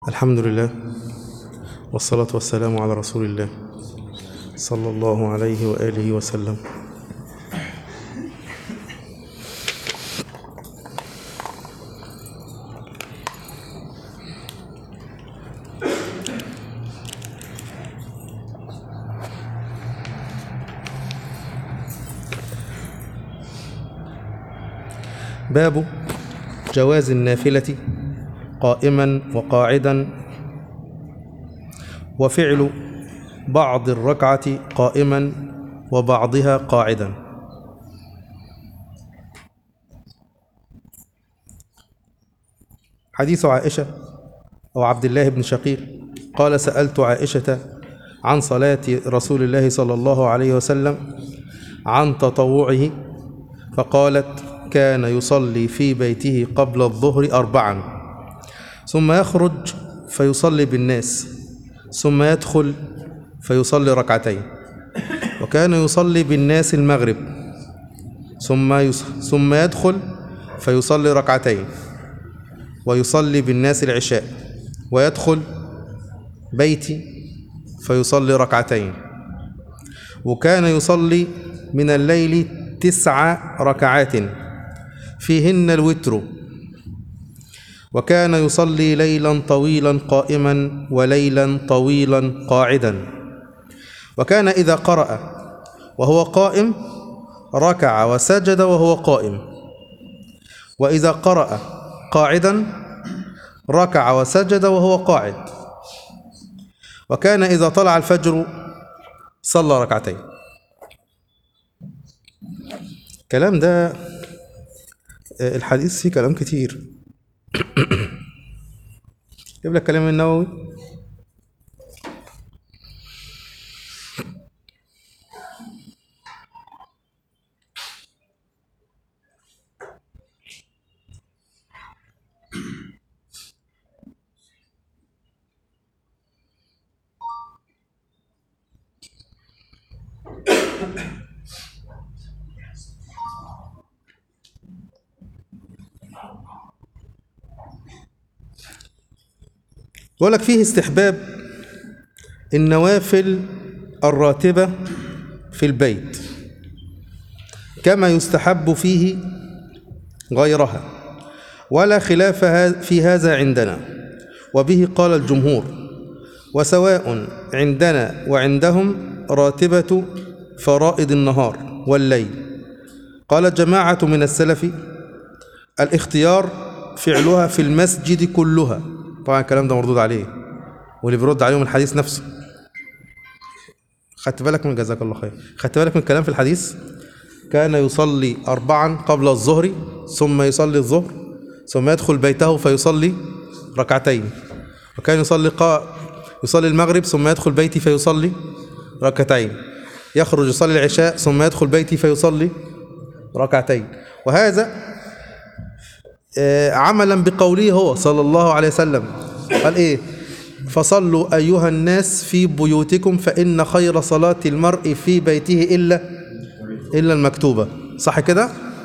الحمد لله والصلاة والسلام على رسول الله صلى الله عليه وآله وسلم باب جواز النافلة قائما وقاعدا وفعل بعض الركعة قائما وبعضها قاعدا حديث عائشة أو عبد الله بن شقيق قال سألت عائشة عن صلاة رسول الله صلى الله عليه وسلم عن تطوعه فقالت كان يصلي في بيته قبل الظهر أربعا ثم يخرج فيصلي بالناس ثم يدخل فيصلي ركعتين وكان يصلي بالناس المغرب ثم يص... ثم يدخل فيصلي ركعتين ويصلي بالناس العشاء ويدخل بيتي فيصلي ركعتين وكان يصلي من الليل تسع ركعات فيهن الوتر وكان يصلي ليلا طويلا قائما وليلا طويلا قاعدا وكان إذا قرأ وهو قائم ركع وسجد وهو قائم وإذا قرأ قاعدا ركع وسجد وهو قاعد وكان إذا طلع الفجر صلى ركعتين الكلام ده الحديث فيه كلام كتير جيب لك كلام النووي بقول لك فيه استحباب النوافل الراتبة في البيت كما يستحب فيه غيرها ولا خلاف في هذا عندنا وبه قال الجمهور وسواء عندنا وعندهم راتبة فرائض النهار والليل قال جماعة من السلف الاختيار فعلها في المسجد كلها طبعا الكلام ده مردود عليه واللي بيرد عليهم الحديث نفسه خدت بالك من جزاك الله خير خدت بالك من الكلام في الحديث كان يصلي أربعا قبل الظهر ثم يصلي الظهر ثم يدخل بيته فيصلي ركعتين وكان يصلي قا... يصلي المغرب ثم يدخل بيتي فيصلي ركعتين يخرج يصلي العشاء ثم يدخل بيتي فيصلي ركعتين وهذا عملا بقوله هو صلى الله عليه وسلم قال ايه فصلوا ايها الناس في بيوتكم فان خير صلاه المرء في بيته الا الا المكتوبه صح كده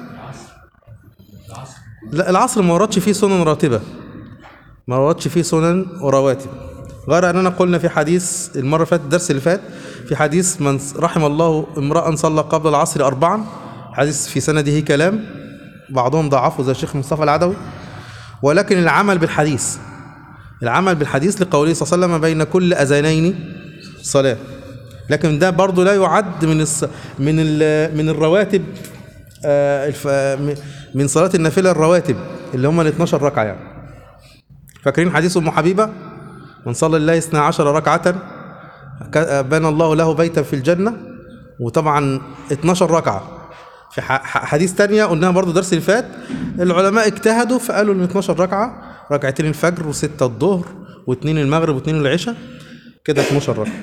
لا العصر ما وردش فيه سنن راتبه ما وردش فيه سنن ورواتب غير اننا قلنا في حديث المره اللي فاتت الدرس اللي فات في حديث من رحم الله امرا صلى قبل العصر اربعا حديث في سنده كلام بعضهم ضعفوا زي الشيخ مصطفى العدوي ولكن العمل بالحديث العمل بالحديث لقوله صلى الله عليه وسلم بين كل اذانين صلاه لكن ده برضه لا يعد من الص... من ال... من الرواتب آه الف... من صلاه النافله الرواتب اللي هم ال 12 ركعه يعني فاكرين حديث ام حبيبه من صلى الله 12 ركعه بنى الله له بيتا في الجنه وطبعا 12 ركعه في حديث تانية قلناها برضو درس اللي فات العلماء اجتهدوا فقالوا ان 12 ركعة ركعتين الفجر وستة الظهر واثنين المغرب واثنين العشاء كده 12 ركعة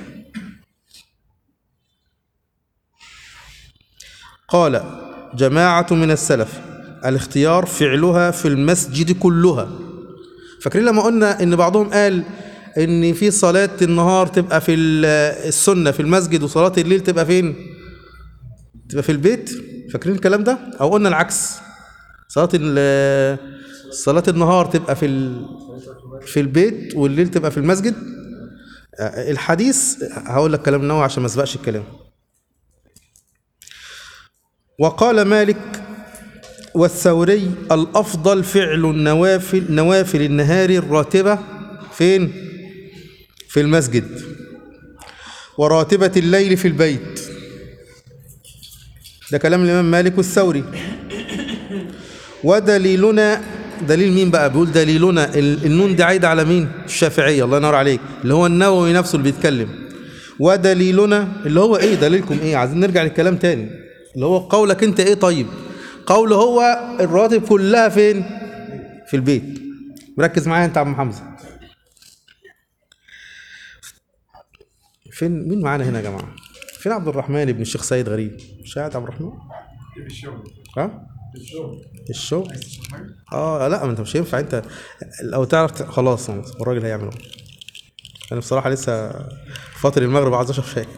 قال جماعة من السلف الاختيار فعلها في المسجد كلها فاكرين لما قلنا ان بعضهم قال ان في صلاة النهار تبقى في السنة في المسجد وصلاة الليل تبقى فين تبقى في البيت فاكرين الكلام ده او قلنا العكس صلاه صلاه النهار تبقى في ال... في البيت والليل تبقى في المسجد آه، الحديث هقول لك كلام نوع عشان ما اسبقش الكلام وقال مالك والثوري الأفضل فعل النوافل نوافل النهار الراتبة فين؟ في المسجد وراتبة الليل في البيت ده كلام الإمام مالك والثوري ودليلنا دليل مين بقى بيقول دليلنا ال- النون دي عايدة على مين الشافعية الله ينور عليك اللي هو النووي نفسه اللي بيتكلم ودليلنا اللي هو ايه دليلكم ايه عايزين نرجع للكلام تاني اللي هو قولك انت ايه طيب قول هو الرواتب كلها فين في البيت مركز معايا انت يا عم حمزة فين مين معانا هنا يا جماعة فين عبد الرحمن ابن الشيخ سيد غريب مش قاعد عبد الرحمن ها الشغل اه لا ما انت مش هينفع انت لو تعرف ت- خلاص الراجل هيعمله انا بصراحه لسه فاطر المغرب عايز اشرب شاي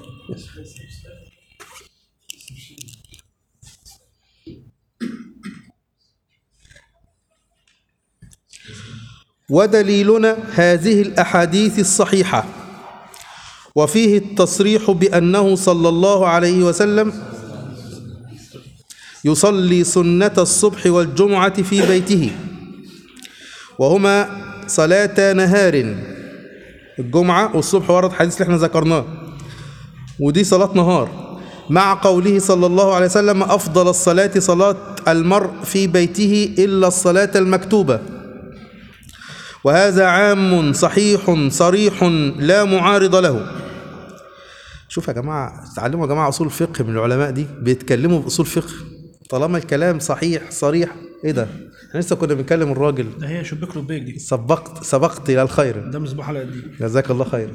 ودليلنا هذه الاحاديث الصحيحه وفيه التصريح بانه صلى الله عليه وسلم يصلي سنة الصبح والجمعة في بيته وهما صلاة نهار الجمعة والصبح ورد حديث اللي احنا ذكرناه ودي صلاة نهار مع قوله صلى الله عليه وسلم أفضل الصلاة صلاة المرء في بيته إلا الصلاة المكتوبة وهذا عام صحيح صريح لا معارض له شوف يا جماعة تعلموا يا جماعة أصول فقه من العلماء دي بيتكلموا بأصول فقه طالما الكلام صحيح صريح إيه ده؟ احنا لسه كنا بنكلم الراجل ده هي شبيك لبيك دي سبقت سبقت إلى الخير ده مصباح على قديم جزاك الله خير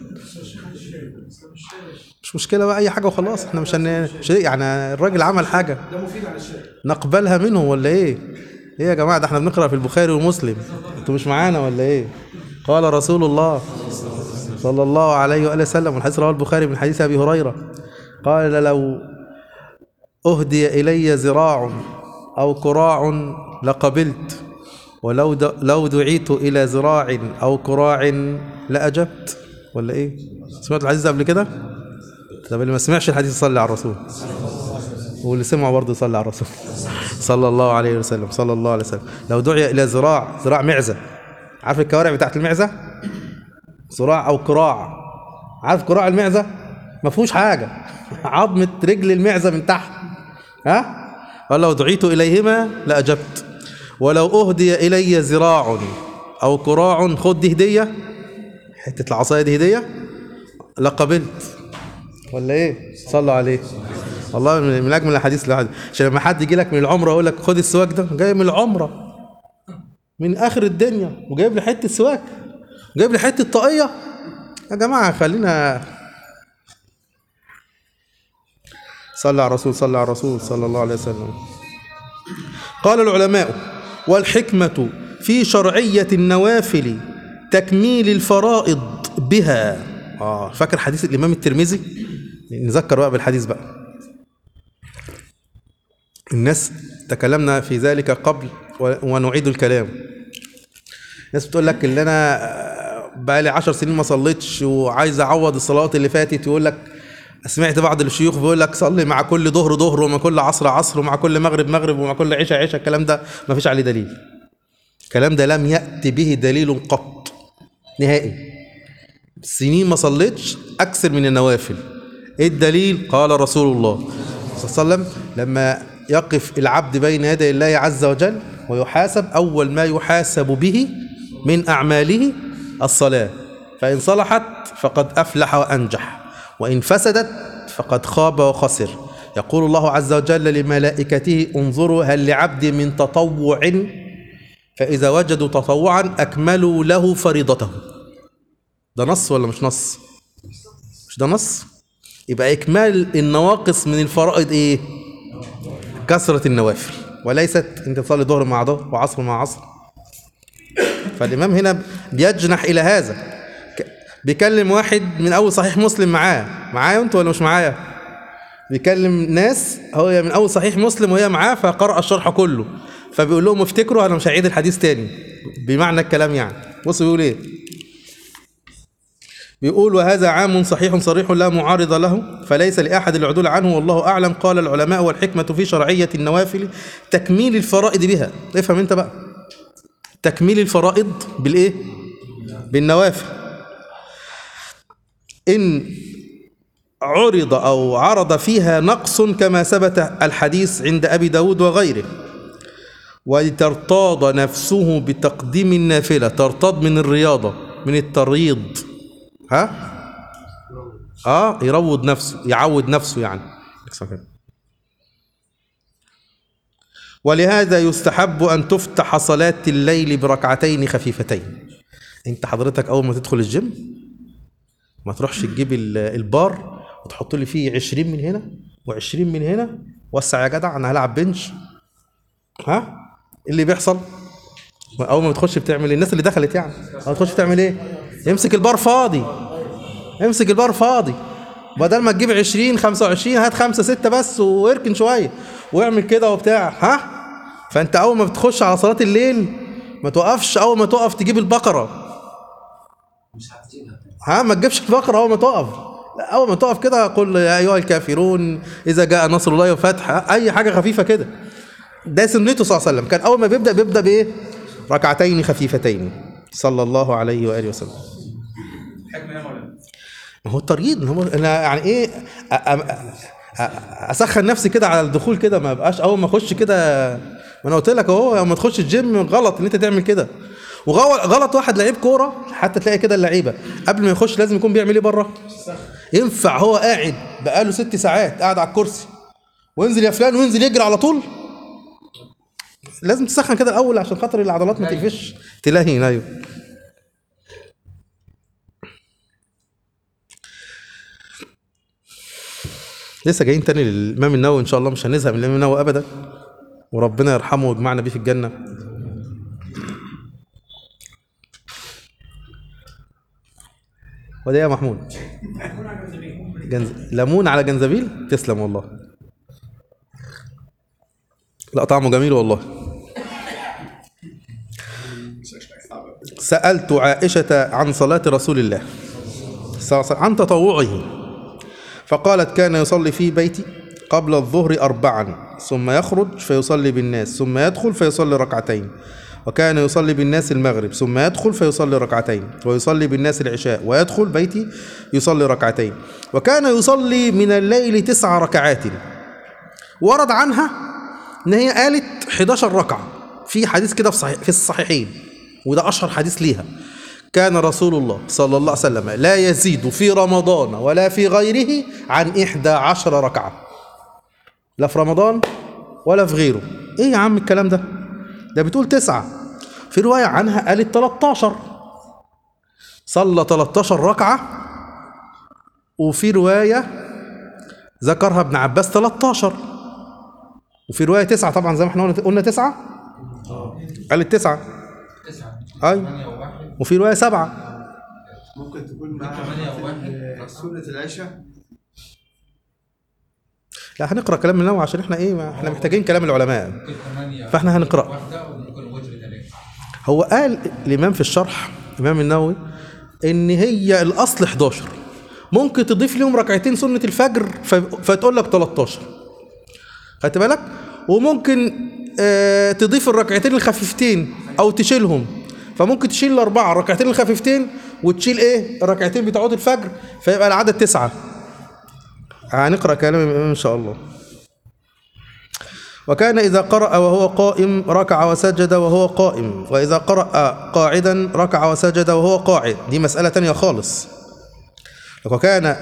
مش مشكلة بقى أي حاجة وخلاص احنا مش هن... مش يعني الراجل عمل حاجة ده مفيد على الشارع نقبلها منه ولا إيه؟ إيه يا جماعة ده احنا بنقرأ في البخاري ومسلم أنتوا مش معانا ولا إيه؟ قال رسول الله صلى الله عليه وآله وسلم والحديث رواه البخاري من حديث أبي هريرة قال لو أهدي إلي زراع أو كراع لقبلت ولو د... لو دعيت إلى زراع أو كراع لأجبت ولا إيه؟ سمعت الحديث ده قبل كده؟ طب اللي ما سمعش الحديث صلى على الرسول واللي سمعه برضه صلى على الرسول صلى الله عليه وسلم صلى الله عليه وسلم لو دعي إلى زراع زراع معزة عارف الكوارع بتاعت المعزة؟ زراع أو كراع عارف كراع المعزة؟ ما فيهوش حاجة عظمة رجل المعزة من تحت ها؟ قال لو دعيت إليهما لأجبت ولو أهدي إلي زراع أو كراع خد دي هدية حتة العصاية دي هدية لقبلت ولا إيه؟ صلوا عليه والله من من أجمل الحديث الواحد عشان لما حد يجي لك من العمرة يقول لك خد السواك ده جاي من العمرة من آخر الدنيا وجايب لي حتة سواك جايب لي حتة طاقية يا جماعة خلينا صلى على الرسول صلى على الرسول صلى الله عليه وسلم قال العلماء والحكمة في شرعية النوافل تكميل الفرائض بها آه فاكر حديث الإمام الترمذي نذكر بقى بالحديث بقى الناس تكلمنا في ذلك قبل و- ونعيد الكلام الناس بتقول لك اللي انا آه، بقالي عشر سنين ما صليتش وعايز اعوض الصلوات اللي فاتت يقول لك سمعت بعض الشيوخ بيقول لك صلي مع كل ظهر ظهر ومع كل عصر عصر ومع كل مغرب مغرب ومع كل عشاء عشاء الكلام ده ما فيش عليه دليل الكلام ده لم يأتي به دليل قط نهائي سنين ما صليتش أكثر من النوافل إيه الدليل قال رسول الله صلى الله عليه وسلم لما يقف العبد بين يدي الله عز وجل ويحاسب أول ما يحاسب به من أعماله الصلاة فإن صلحت فقد أفلح وأنجح وإن فسدت فقد خاب وخسر يقول الله عز وجل لملائكته انظروا هل لعبد من تطوع فإذا وجدوا تطوعا أكملوا له فريضته ده نص ولا مش نص مش ده نص يبقى إكمال النواقص من الفرائض إيه كثرة النوافل وليست أنت تصلي ظهر مع ظهر وعصر مع عصر فالإمام هنا بيجنح إلى هذا ك- بيكلم واحد من أول صحيح مسلم معاه معايا أنت ولا مش معايا بيكلم ناس هو من أول صحيح مسلم وهي معاه فقرأ الشرح كله فبيقول لهم افتكروا أنا مش هعيد الحديث تاني بمعنى الكلام يعني بص بيقول إيه بيقول وهذا عام صحيح صريح لا معارض له فليس لأحد العدول عنه والله أعلم قال العلماء والحكمة في شرعية النوافل تكميل الفرائض بها افهم انت بقى تكميل الفرائض بالإيه؟ بالنوافل إن عرض أو عرض فيها نقص كما ثبت الحديث عند أبي داود وغيره ولترتاض نفسه بتقديم النافلة ترتاض من الرياضة من التريض ها اه يروض نفسه يعود نفسه يعني ولهذا يستحب أن تفتح صلاة الليل بركعتين خفيفتين انت حضرتك أول ما تدخل الجيم ما تروحش تجيب ال- البار وتحط لي فيه 20 من هنا و20 من هنا وسع يا جدع انا هلعب بنش ها إيه اللي بيحصل اول ما بتخش بتعمل إيه؟ الناس اللي دخلت يعني اول ما تخش بتعمل ايه امسك البار فاضي امسك البار فاضي بدل ما تجيب 20 25 هات 5 6 بس واركن شويه واعمل كده وبتاع ها فانت اول ما بتخش على صلاه الليل ما توقفش اول ما تقف تجيب البقره ها ما تجيبش البقره اول ما تقف لا اول ما تقف كده قل يا ايها الكافرون اذا جاء نصر الله وفتح اي حاجه خفيفه كده ده سنته صلى الله عليه وسلم كان اول ما بيبدا بيبدا بايه ركعتين خفيفتين صلى الله عليه واله وسلم ما هو التريض ما هو انا يعني ايه أ- أ- أ- اسخن نفسي كده على الدخول كده ما بقاش اول ما اخش كده ما انا قلت لك اهو لما تخش الجيم غلط ان انت تعمل كده وغلط غلط واحد لعيب كوره حتى تلاقي كده اللعيبه قبل ما يخش لازم يكون بيعمل ايه بره ينفع هو قاعد بقاله ست ساعات قاعد على الكرسي وينزل يا فلان وينزل يجري على طول لازم تسخن كده الاول عشان خاطر العضلات ما تقفش تلهي ايوه لسه جايين تاني للامام النووي ان شاء الله مش هنزهق من الامام النووي ابدا وربنا يرحمه ويجمعنا بيه في الجنه وده يا محمود جنز... ليمون على جنزبيل تسلم والله لا طعمه جميل والله سألت عائشة عن صلاة رسول الله صلى الله عليه وسلم عن تطوعه فقالت كان يصلي في بيتي قبل الظهر أربعا ثم يخرج فيصلي بالناس ثم يدخل فيصلي ركعتين وكان يصلي بالناس المغرب ثم يدخل فيصلي ركعتين ويصلي بالناس العشاء ويدخل بيتي يصلي ركعتين وكان يصلي من الليل تسع ركعات ورد عنها ان هي قالت 11 ركعه في حديث كده في صحيح في الصحيحين وده اشهر حديث ليها كان رسول الله صلى الله عليه وسلم لا يزيد في رمضان ولا في غيره عن إحدى عشر ركعة لا في رمضان ولا في غيره ايه يا عم الكلام ده ده بتقول تسعة في رواية عنها قالت 13 صلى 13 ركعة وفي رواية ذكرها ابن عباس 13 وفي رواية تسعة طبعا زي ما احنا قلنا قلنا تسعة قالت تسعة أي وفي رواية سبعة ممكن تكون معاها في سنة العشاء لا هنقرا كلام النووي عشان احنا ايه ما احنا محتاجين كلام العلماء ثمانية فاحنا هنقرا واحدة وممكن وجر ثلاثة هو قال الامام في الشرح الامام النووي ان هي الاصل 11 ممكن تضيف لهم ركعتين سنه الفجر ف- فتقول لك 13 خدت بالك وممكن آه تضيف الركعتين الخفيفتين او تشيلهم فممكن تشيل الاربعه الركعتين الخفيفتين وتشيل ايه الركعتين بتوع الفجر فيبقى العدد تسعه هنقرا كلام الامام ان شاء الله وكان إذا قرأ وهو قائم ركع وسجد وهو قائم وإذا قرأ قاعدا ركع وسجد وهو قاعد دي مسألة تانية خالص وكان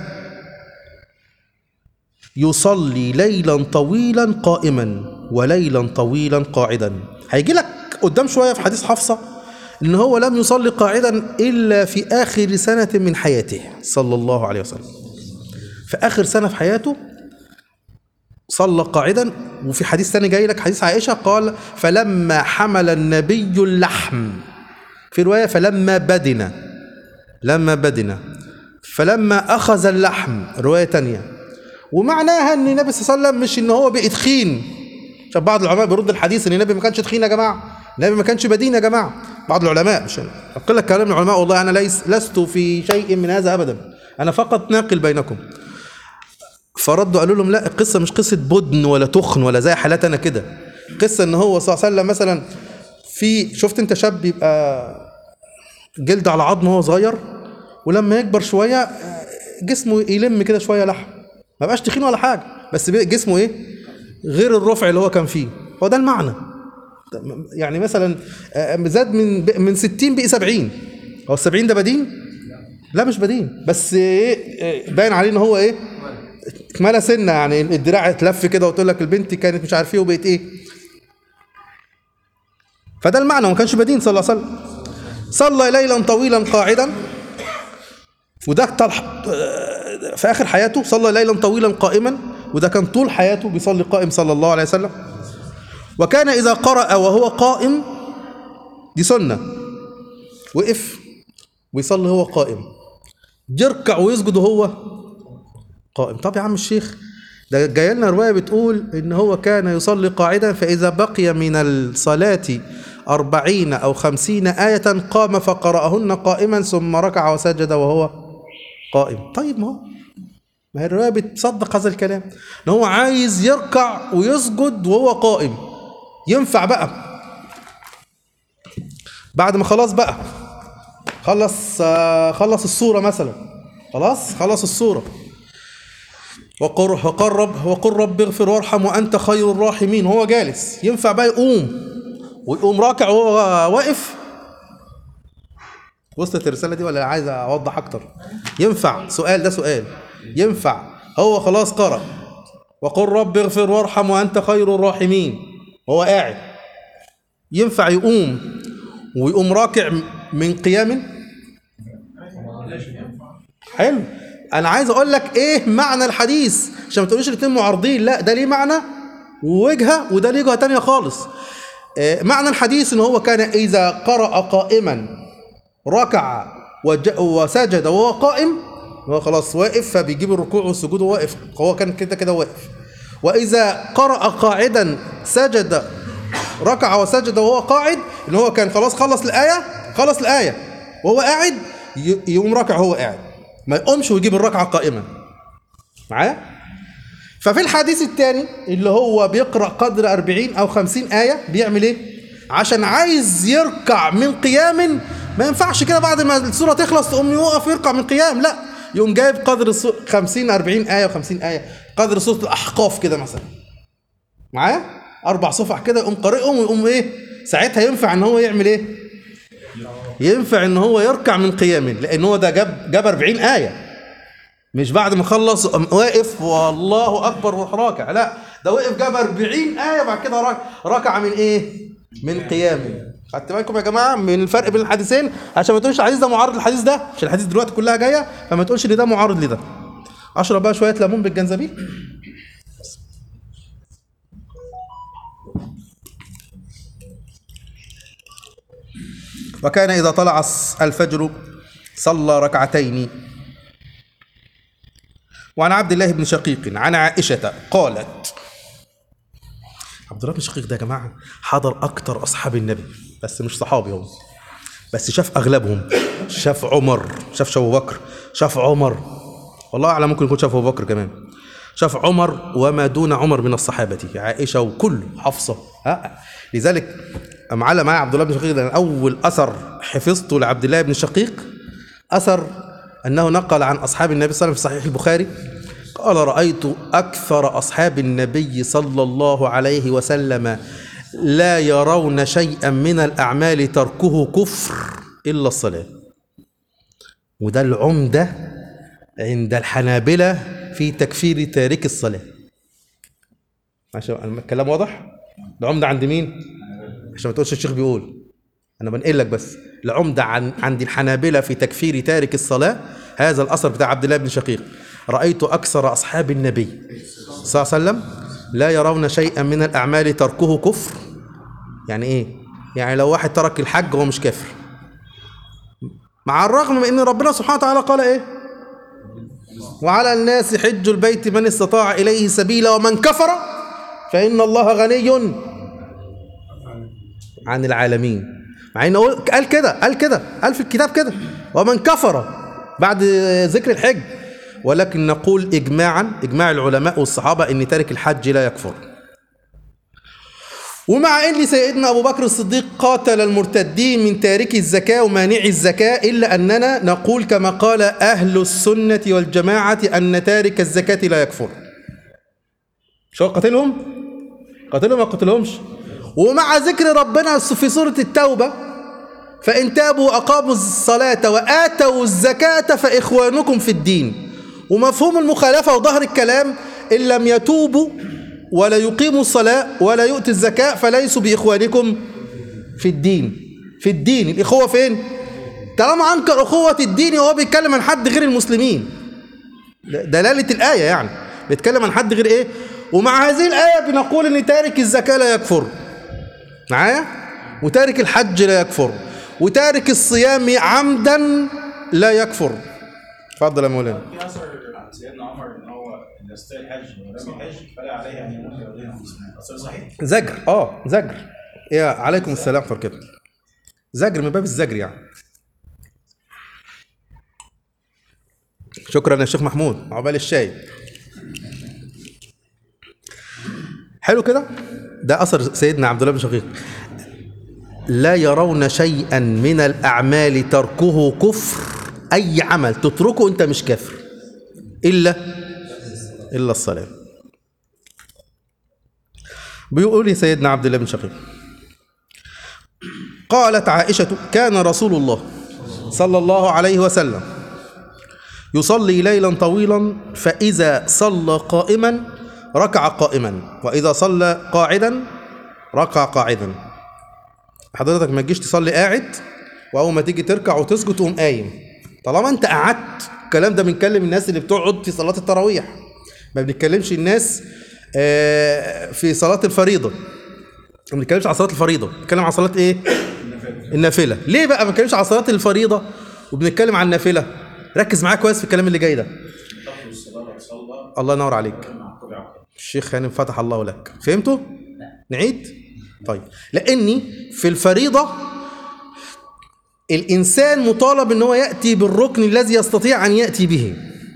يصلي ليلا طويلا قائما وليلا طويلا قاعدا هيجي لك قدام شوية في حديث حفصة إن هو لم يصلي قاعدا إلا في آخر سنة من حياته صلى الله عليه وسلم في آخر سنة في حياته صلى قاعدا وفي حديث ثاني جاي لك حديث عائشة قال فلما حمل النبي اللحم في رواية فلما بدن لما بدن فلما أخذ اللحم رواية تانية ومعناها ان النبي صلى الله عليه وسلم مش ان هو بقى تخين عشان بعض العلماء بيرد الحديث ان النبي ما كانش تخين يا جماعة النبي ما كانش بدين يا جماعة بعض العلماء مش أنا أقول لك كلام العلماء والله أنا ليس لست في شيء من هذا أبدا أنا فقط ناقل بينكم فردوا قالوا لهم لا القصة مش قصة بدن ولا تخن ولا زي حالاتنا كده قصة ان هو صلى الله عليه وسلم مثلا في شفت انت شاب يبقى جلد على عظم وهو صغير ولما يكبر شوية جسمه يلم كده شوية لحم ما بقاش تخين ولا حاجة بس بي- جسمه ايه غير الرفع اللي هو كان فيه هو ده المعنى يعني مثلا آه، زاد من من 60 بقي 70 هو ال 70 ده بدين؟ لا مش بدين بس ايه إيه، باين عليه ان هو ايه اتملى سنه يعني الدراع اتلف كده وتقول لك البنت كانت مش عارف ايه وبقت ايه فده المعنى وما كانش بدين صلى الله عليه وسلم صلى ليلا طويلا قاعدا وده طل- في اخر حياته صلى ليلا طويلا قائما وده كان طول حياته بيصلي قائم صلى الله عليه وسلم وكان اذا قرأ وهو قائم دي سنه وقف ويصلي هو قائم يركع ويسجد وهو قائم طب يا عم الشيخ ده جاي لنا روايه بتقول ان هو كان يصلي قاعدا فاذا بقي من الصلاه أربعين أو خمسين آية قام فقرأهن قائما ثم ركع وسجد وهو قائم طيب ما هو ما هي الرواية بتصدق هذا الكلام ان هو عايز يركع ويسجد وهو قائم ينفع بقى بعد ما خلاص بقى خلص آه، خلص الصورة مثلا خلاص خلص الصورة وقر وقل رب وقل رب اغفر وارحم وانت خير الراحمين وهو جالس ينفع بقى يقوم ويقوم راكع وهو واقف وصلت الرسالة دي ولا عايز اوضح اكتر ينفع سؤال ده سؤال ينفع هو خلاص قرأ وقل رب اغفر وارحم وانت خير الراحمين وهو قاعد ينفع يقوم ويقوم راكع من قيام حلو انا عايز اقول لك ايه معنى الحديث عشان ما تقوليش الاثنين معارضين لا ده ليه معنى ووجهه وده ليه وجهه تانية خالص آه، معنى الحديث ان هو كان اذا قرأ قائما ركع وج- وسجد وهو قائم هو خلاص واقف فبيجيب الركوع والسجود وهو واقف هو كان كده كده واقف واذا قرأ قاعدا سجد ركع وسجد وهو قاعد ان هو كان خلاص خلص الايه خلص الايه وهو قاعد ي- يقوم راكع وهو قاعد ما يقومش ويجيب الركعه قائما معايا ففي الحديث الثاني اللي هو بيقرأ قدر 40 أو 50 آية بيعمل إيه؟ عشان عايز يركع من قيام ما ينفعش كده بعد ما السورة تخلص تقوم يوقف يركع من قيام لا يقوم جايب قدر السو- 50 40 آية و50 آية قدر سورة الأحقاف كده مثلا معايا؟ أربع صفح كده يقوم قارئهم ويقوم إيه؟ ساعتها ينفع إن هو يعمل إيه؟ ينفع إن هو يركع من قيام لأن هو ده جاب جاب 40 آية مش بعد ما خلص قام واقف والله اكبر وراح راكع لا ده وقف جاب 40 ايه بعد كده راك- ركع من ايه من قيام خدت بالكم يا جماعه من الفرق بين الحديثين عشان ما تقولش الحديث ده معارض للحديث ده عشان الحديث دلوقتي كلها جايه فما تقولش ان ده معارض لده اشرب بقى شويه ليمون بالجنزبيل وكان اذا طلع الفجر صلى ركعتين وعن عبد الله بن شقيق عن عائشة قالت عبد الله بن شقيق ده يا جماعة حضر أكتر أصحاب النبي بس مش صحابي هو بس شاف أغلبهم شاف عمر شاف أبو بكر شاف عمر والله أعلم ممكن يكون شاف أبو بكر كمان شاف عمر وما دون عمر من الصحابة عائشة وكل حفصة ها لذلك معلم معايا عبد الله بن شقيق ده أنا أول أثر حفظته لعبد الله بن شقيق أثر أنه نقل عن أصحاب النبي صلى الله عليه وسلم في صحيح البخاري قال رأيت أكثر أصحاب النبي صلى الله عليه وسلم لا يرون شيئا من الأعمال تركه كفر إلا الصلاة وده العمدة عند الحنابلة في تكفير تارك الصلاة عشان الكلام واضح؟ العمدة عند مين؟ عشان ما تقولش الشيخ بيقول انا بنقل لك بس العمده عن عند الحنابلة في تكفير تارك الصلاة هذا الأثر بتاع عبد الله بن شقيق رأيت أكثر أصحاب النبي صلى الله عليه وسلم لا يرون شيئا من الأعمال تركه كفر يعني إيه؟ يعني لو واحد ترك الحج هو مش كافر مع الرغم من أن ربنا سبحانه وتعالى قال إيه؟ وعلى الناس حج البيت من استطاع إليه سبيلا ومن كفر فإن الله غني عن العالمين مع انه هو قال كده قال كده قال في الكتاب كده ومن كفر بعد ذكر الحج ولكن نقول اجماعا اجماع العلماء والصحابه ان تارك الحج لا يكفر ومع ان سيدنا ابو بكر الصديق قاتل المرتدين من تارك الزكاه ومانعي الزكاه الا اننا نقول كما قال اهل السنه والجماعه ان تارك الزكاه لا يكفر شو قتلهم قتلهم ما قتلهمش ومع ذكر ربنا في سوره التوبه فان تابوا واقاموا الصلاه واتوا الزكاه فاخوانكم في الدين ومفهوم المخالفه وظهر الكلام ان لم يتوبوا ولا يقيموا الصلاة ولا يؤتي الزكاة فليسوا بإخوانكم في الدين في الدين الإخوة فين؟ طالما أنكر أخوة الدين وهو بيتكلم عن حد غير المسلمين دلالة الآية يعني بيتكلم عن حد غير إيه؟ ومع هذه الآية بنقول إن تارك الزكاة لا يكفر معايا؟ وتارك الحج لا يكفر وتارك الصيام عمدا لا يكفر اتفضل يا مولانا في اثر عن سيدنا عمر ان هو ان يستطيع الحج ولم يحج فلا عليه ان يموت يومين مسلمين اثر صحيح زجر اه زجر يا عليكم السلام ورحمه الله زجر من باب الزجر يعني شكرا يا شيخ محمود عقبال الشاي حلو كده ده اثر سيدنا عبد الله بن شقيق لا يرون شيئا من الاعمال تركه كفر اي عمل تتركه انت مش كافر الا الا الصلاه بيقول لي سيدنا عبد الله بن شقيق قالت عائشة كان رسول الله صلى الله عليه وسلم يصلي ليلا طويلا فإذا صلى قائما ركع قائما وإذا صلى قاعدا ركع قاعدا حضرتك ما تجيش تصلي قاعد وأول ما تيجي تركع وتسجد تقوم قايم طالما أنت قعدت الكلام ده بنكلم الناس اللي بتقعد في صلاة التراويح ما بنتكلمش الناس آه، في صلاة الفريضة ما بنتكلمش على صلاة الفريضة بنتكلم على صلاة ايه؟ النافلة ليه بقى ما بنتكلمش على صلاة الفريضة وبنتكلم عن النافلة ركز معايا كويس في الكلام اللي جاي ده تقضي الصلاه لو صلى الله ينور عليك مع طبيعه الشيخ هانم فتح الله لك فهمتوا؟ نعيد؟ طيب لأني في الفريضة الإنسان مطالب إن هو يأتي بالركن الذي يستطيع أن يأتي به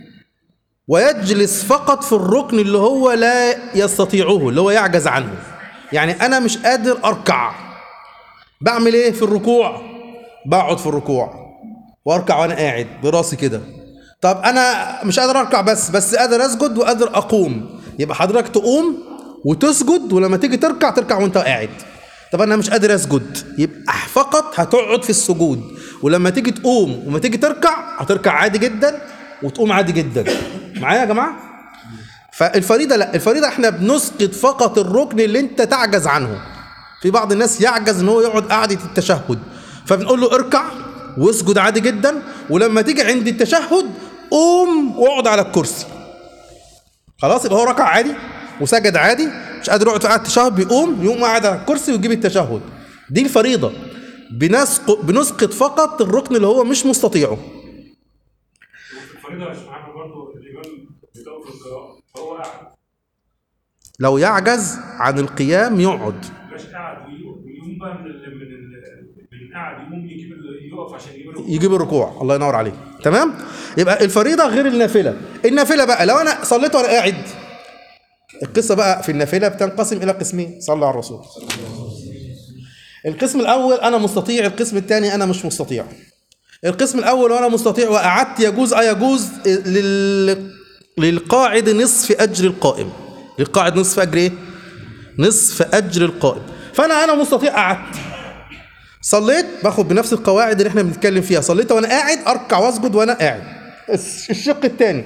ويجلس فقط في الركن اللي هو لا يستطيعه اللي هو يعجز عنه يعني أنا مش قادر أركع بعمل إيه في الركوع؟ بقعد في الركوع وأركع وأنا قاعد براسي كده طب أنا مش قادر أركع بس بس قادر أسجد وقادر أقوم يبقى حضرتك تقوم وتسجد ولما تيجي تركع تركع وأنت قاعد طب أنا مش قادر أسجد يبقى فقط هتقعد في السجود ولما تيجي تقوم وما تيجي تركع هتركع عادي جدا وتقوم عادي جدا معايا يا جماعه فالفريضه لا الفريضه احنا بنسقط فقط الركن اللي انت تعجز عنه في بعض الناس يعجز ان هو يقعد قعده التشهد فبنقول له اركع واسجد عادي جدا ولما تيجي عند التشهد قوم واقعد على الكرسي خلاص يبقى هو ركع عادي وسجد عادي مش قادر يقعد في قعده التشهد بيقوم يقوم قاعد على الكرسي ويجيب التشهد دي الفريضه بنسقط بنسقط فقط الركن اللي هو مش مستطيعه الفريضه مش معانا برضه الامام بيطول في القراءه فهو قاعد لو يعجز عن القيام يقعد مش قاعد ويقوم ويقوم بقى من ال من ال من قاعد يقوم يجيب ال- يقف عشان يجيب الركوع. يجيب الركوع الله ينور عليك تمام يبقى الفريضه غير النافله النافله بقى لو انا صليت وانا قاعد القصه بقى في النافله بتنقسم الى قسمين صلى على الرسول القسم الاول انا مستطيع القسم الثاني انا مش مستطيع القسم الاول وانا مستطيع وقعدت يجوز اه يجوز لل... للقاعد نصف اجر القائم للقاعد نصف اجر ايه نصف اجر القائم فانا انا مستطيع قعدت صليت باخد بنفس القواعد اللي احنا بنتكلم فيها صليت وانا قاعد اركع واسجد وانا قاعد الس- الشق الثاني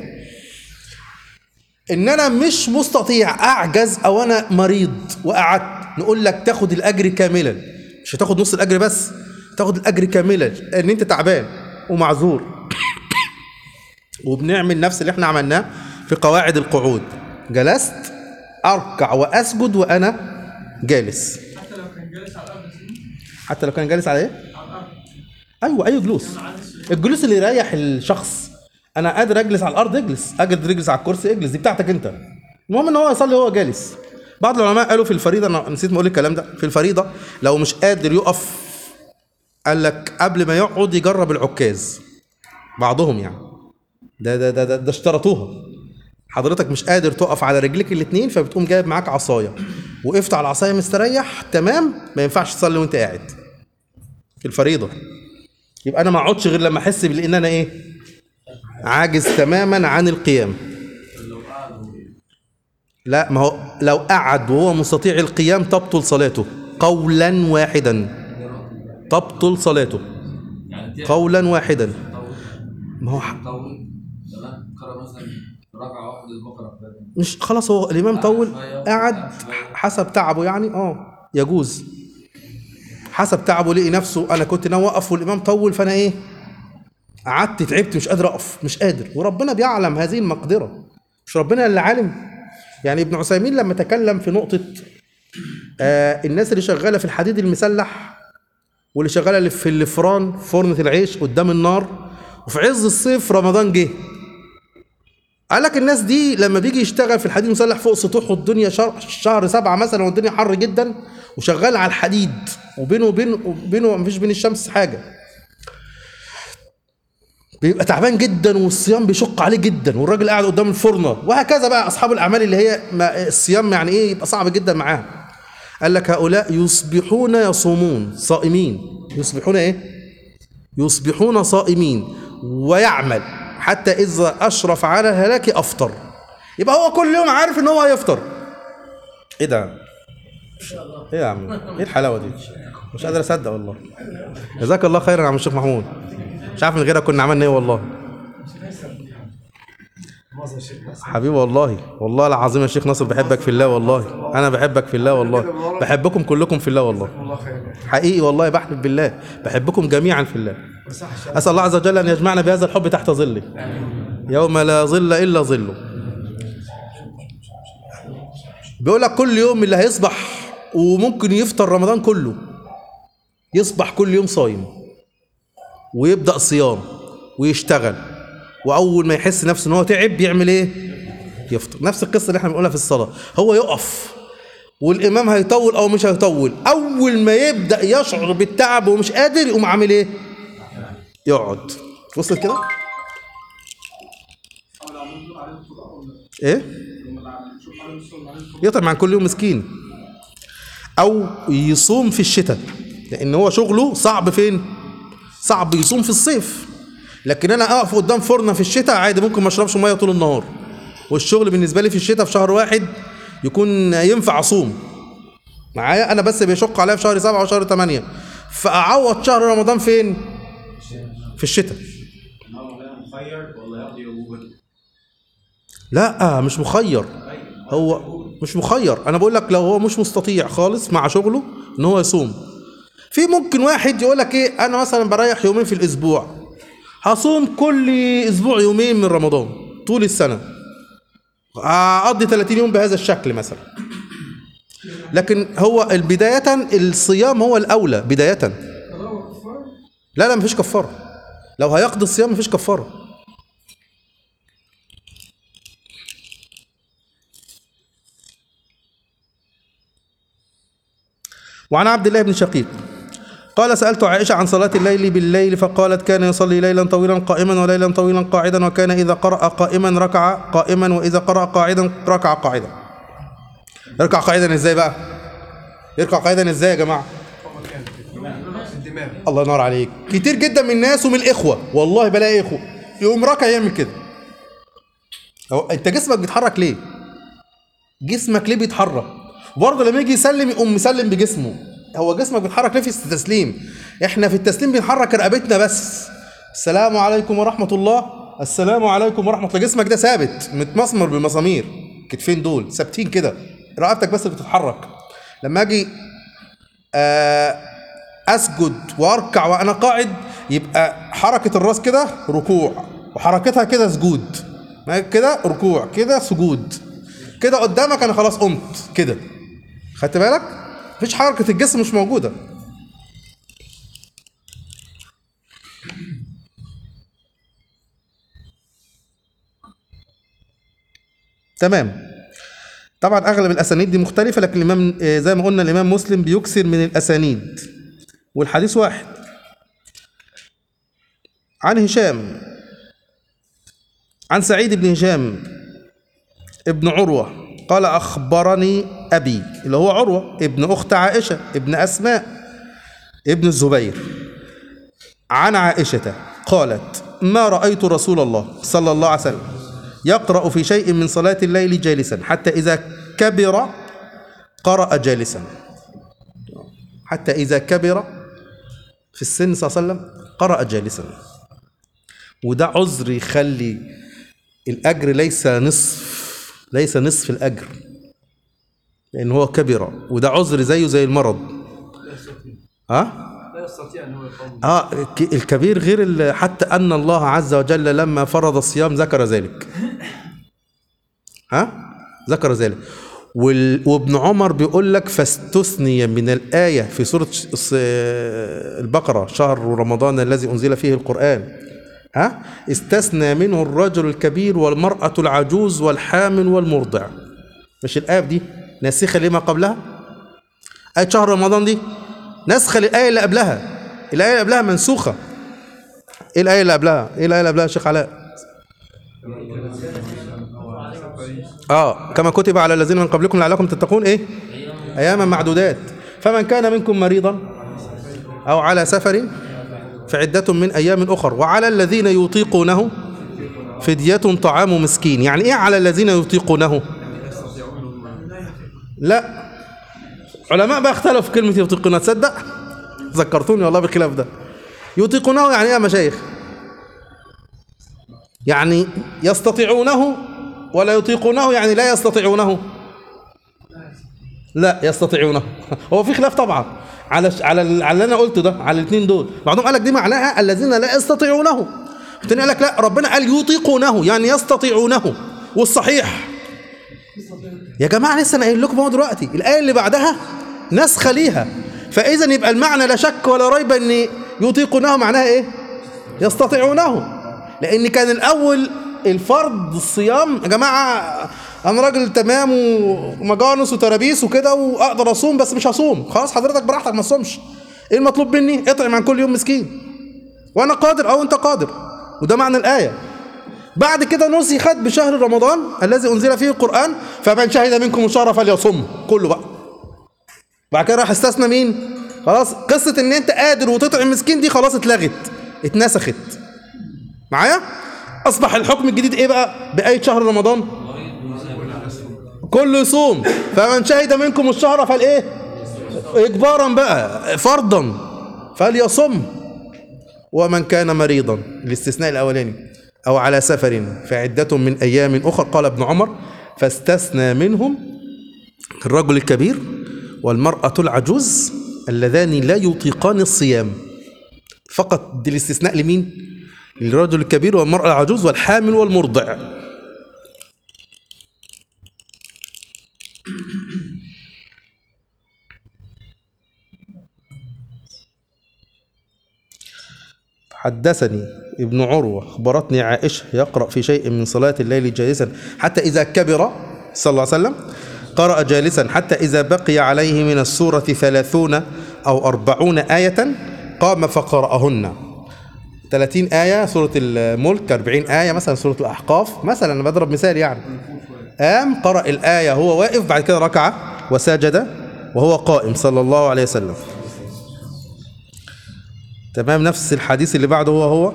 ان انا مش مستطيع اعجز او انا مريض وقعدت نقول لك تاخد الاجر كاملا مش هتاخد نص الاجر بس تاخد الاجر كاملا ان انت تعبان ومعذور وبنعمل نفس اللي احنا عملناه في قواعد القعود جلست اركع واسجد وانا جالس حتى لو كان جالس على الارض حتى لو كان جالس على ايه على الارض ايوه اي جلوس الجلوس اللي يريح الشخص انا قادر اجلس على الارض اجلس قادر اجلس على الكرسي اجلس دي بتاعتك انت المهم ان هو يصلي وهو جالس بعض العلماء قالوا في الفريضه انا نسيت ما اقول الكلام ده في الفريضه لو مش قادر يقف قال لك قبل ما يقعد يجرب العكاز بعضهم يعني ده ده ده ده, ده اشترطوها حضرتك مش قادر تقف على رجليك الاتنين فبتقوم جايب معاك عصايه وقفت على العصايه مستريح تمام ما ينفعش تصلي وانت قاعد في الفريضه يبقى انا ما اقعدش غير لما احس بان انا ايه عاجز تماما عن القيام لا ما هو لو قعد وهو مستطيع القيام تبطل صلاته قولا واحدا تبطل صلاته قولا واحدا ما هو ح- طول تمام قرأ مثلا ركعة واحدة البقرة مش خلاص هو الامام طول قعد حسب تعبه يعني اه يجوز حسب تعبه لقي نفسه انا كنت ناوي اقف والامام طول فانا ايه قعدت تعبت مش قادر اقف مش قادر وربنا بيعلم هذه المقدره مش ربنا اللي عالم يعني ابن عثيمين لما تكلم في نقطه آه الناس اللي شغاله في الحديد المسلح واللي شغاله اللي في الفران فرنه العيش قدام النار وفي عز الصيف رمضان جه قال لك الناس دي لما بيجي يشتغل في الحديد المسلح فوق سطوح والدنيا شهر, شهر سبعة مثلا والدنيا حر جدا وشغال على الحديد وبينه وبين وبينه مفيش بين الشمس حاجة بيبقى تعبان جدا والصيام بيشق عليه جدا والراجل قاعد قدام الفرنة وهكذا بقى أصحاب الأعمال اللي هي ما الصيام يعني إيه يبقى صعب جدا معاهم قال لك هؤلاء يصبحون يصومون صائمين يصبحون إيه يصبحون صائمين ويعمل حتى إذا أشرف على الهلاك أفطر يبقى هو كل يوم عارف إن هو هيفطر إيه ده؟ إيه يا عم؟ إيه الحلاوة دي؟ مش قادر أصدق والله جزاك الله خيرا يا عم الشيخ محمود مش عارف من غيرك كنا عملنا إيه والله حبيبي والله والله العظيم يا شيخ ناصر بحبك في الله والله انا بحبك في الله والله بحبكم كلكم في الله والله حقيقي والله بحلف بالله بحبكم جميعا في الله اسال الله عز وجل ان يجمعنا بهذا الحب تحت ظله يوم لا ظل الا ظله بيقول لك كل يوم اللي هيصبح وممكن يفطر رمضان كله يصبح كل يوم صايم ويبدا صيام ويشتغل واول ما يحس نفسه ان هو تعب يعمل ايه يفطر نفس القصه اللي احنا بنقولها في الصلاه هو يقف والامام هيطول او مش هيطول اول ما يبدا يشعر بالتعب ومش قادر يقوم عامل ايه يقعد وصلت كده ايه يطعم عن كل يوم مسكين او يصوم في الشتاء لان هو شغله صعب فين صعب يصوم في الصيف لكن انا اقف قدام فرنه في الشتاء عادي ممكن ما اشربش ميه طول النهار والشغل بالنسبه لي في الشتاء في شهر واحد يكون ينفع اصوم معايا انا بس بيشق عليا في شهر سبعة وشهر ثمانية فاعوض شهر رمضان فين في الشتاء ان هو غير مخير ولا يقضي وجوبا لا مش مخير هو مش مخير انا بقول لك لو هو مش مستطيع خالص مع شغله ان هو يصوم في ممكن واحد يقول لك ايه انا مثلا بريح يومين في الاسبوع هصوم كل اسبوع يومين من رمضان طول السنه اقضي 30 يوم بهذا الشكل مثلا لكن هو البداية الصيام هو الأولى بداية لا لا مفيش كفارة لو هيقضي الصيام مفيش كفارة وعن عبد الله بن شقيق قال سألت عائشة عن صلاة الليل بالليل فقالت كان يصلي ليلا طويلا قائما وليلا طويلا قاعدا وكان إذا قرأ قائما ركع قائما وإذا قرأ قاعدا ركع قاعدا يركع قاعدا ازاي بقى يركع قاعدا ازاي يا جماعة الله ينور عليك كتير جدا من الناس ومن الإخوة والله بلاقي إخوة يقوم راكع يعمل كده هو انت جسمك بيتحرك ليه جسمك ليه بيتحرك برضه لما يجي يسلم يقوم مسلم بجسمه هو جسمك بيتحرك ليه في التسليم احنا في التسليم بنحرك رقبتنا بس السلام عليكم ورحمة الله السلام عليكم ورحمة الله جسمك ده ثابت متمسمر بالمسامير كتفين دول ثابتين كده رقبتك بس اللي بتتحرك لما اجي آه، اسجد واركع وانا قاعد يبقى حركة الراس كده ركوع وحركتها كده سجود ما كده ركوع كده سجود كده قدامك انا خلاص قمت كده خدت بالك مفيش حركة الجسم مش موجودة تمام طبعا اغلب الاسانيد دي مختلفه لكن الامام آه، زي ما قلنا الامام مسلم بيكثر من الاسانيد والحديث واحد عن هشام عن سعيد بن هشام ابن عروة قال أخبرني أبي اللي هو عروة ابن أخت عائشة ابن أسماء ابن الزبير عن عائشة قالت ما رأيت رسول الله صلى الله عليه وسلم يقرأ في شيء من صلاة الليل جالسا حتى إذا كبر قرأ جالسا حتى إذا كبر في السن صلى الله عليه وسلم قرأ جالسا وده عذر يخلي الأجر ليس نصف ليس نصف الأجر لأن هو كبر وده عذر زيه زي المرض ها؟ لا يستطيع ان هو يقوم اه ك- الكبير غير ال- حتى ان الله عز وجل لما فرض الصيام ذكر ذلك ها ذكر ذلك وال- وابن عمر بيقول لك فاستثني من الآية في سورة ش- الص- البقرة شهر رمضان الذي أنزل فيه القرآن ها استثنى منه الرجل الكبير والمرأة العجوز والحامل والمرضع مش الآية دي ناسخة لما قبلها آية شهر رمضان دي نسخة للآية اللي قبلها الآية اللي قبلها منسوخة إيه الآية اللي قبلها؟ إيه الآية اللي قبلها يا شيخ علاء؟ آه كما كتب على الذين من قبلكم لعلكم تتقون إيه؟ أياما معدودات فمن كان منكم مريضا أو على سفر فعدة من أيام أخر وعلى الذين يطيقونه فدية طعام مسكين يعني إيه على الذين يطيقونه؟ لا علماء بقى اختلفوا في كلمة يطيقون تصدق ذكرتوني والله بالخلاف ده يطيقونه يعني ايه يا مشايخ يعني يستطيعونه ولا يطيقونه يعني لا يستطيعونه لا يستطيعونه هو في خلاف طبعا على على ال- على اللي انا قلته ده على الاثنين دول بعضهم قال لك دي معناها الذين لا يستطيعونه الثاني قال لك لا ربنا قال يطيقونه يعني يستطيعونه والصحيح يا جماعه لسه انا قايل لكم اهو دلوقتي الايه اللي بعدها نسخه ليها فاذا يبقى المعنى لا شك ولا ريب ان يطيقونه معناها ايه يستطيعونه لان كان الاول الفرض الصيام يا جماعه انا راجل تمام ومجانس وترابيس وكده واقدر اصوم بس مش هصوم خلاص حضرتك براحتك ما تصومش ايه المطلوب مني اطعم عن كل يوم مسكين وانا قادر او انت قادر وده معنى الايه بعد كده نسخت بشهر رمضان الذي انزل فيه القران فمن شهد منكم الشهر فليصم كله بقى بعد كده راح استثنى مين خلاص قصه ان انت قادر وتطعم مسكين دي خلاص اتلغت اتنسخت معايا اصبح الحكم الجديد ايه بقى بايه شهر رمضان كله يصوم فمن شهد منكم الشهر فالايه اجبارا بقى فرضا فليصم ومن كان مريضا الاستثناء الاولاني او على سفر فعدة من ايام اخر قال ابن عمر فاستثنى منهم الرجل الكبير والمرأة العجوز اللذان لا يطيقان الصيام فقط دي الاستثناء لمين؟ للرجل الكبير والمرأة العجوز والحامل والمرضع حدثني ابن عروة أخبرتني عائشة يقرأ في شيء من صلاة الليل جالسا حتى إذا كبر صلى الله عليه وسلم قرأ جالسا حتى إذا بقي عليه من السورة ثلاثون أو أربعون آية قام فقرأهن 30 آية سورة الملك 40 آية مثلا سورة الأحقاف مثلا أنا بضرب مثال يعني قام قرأ الآية وهو واقف بعد كده ركع وسجد وهو قائم صلى الله عليه وسلم تمام نفس الحديث اللي بعده هو هو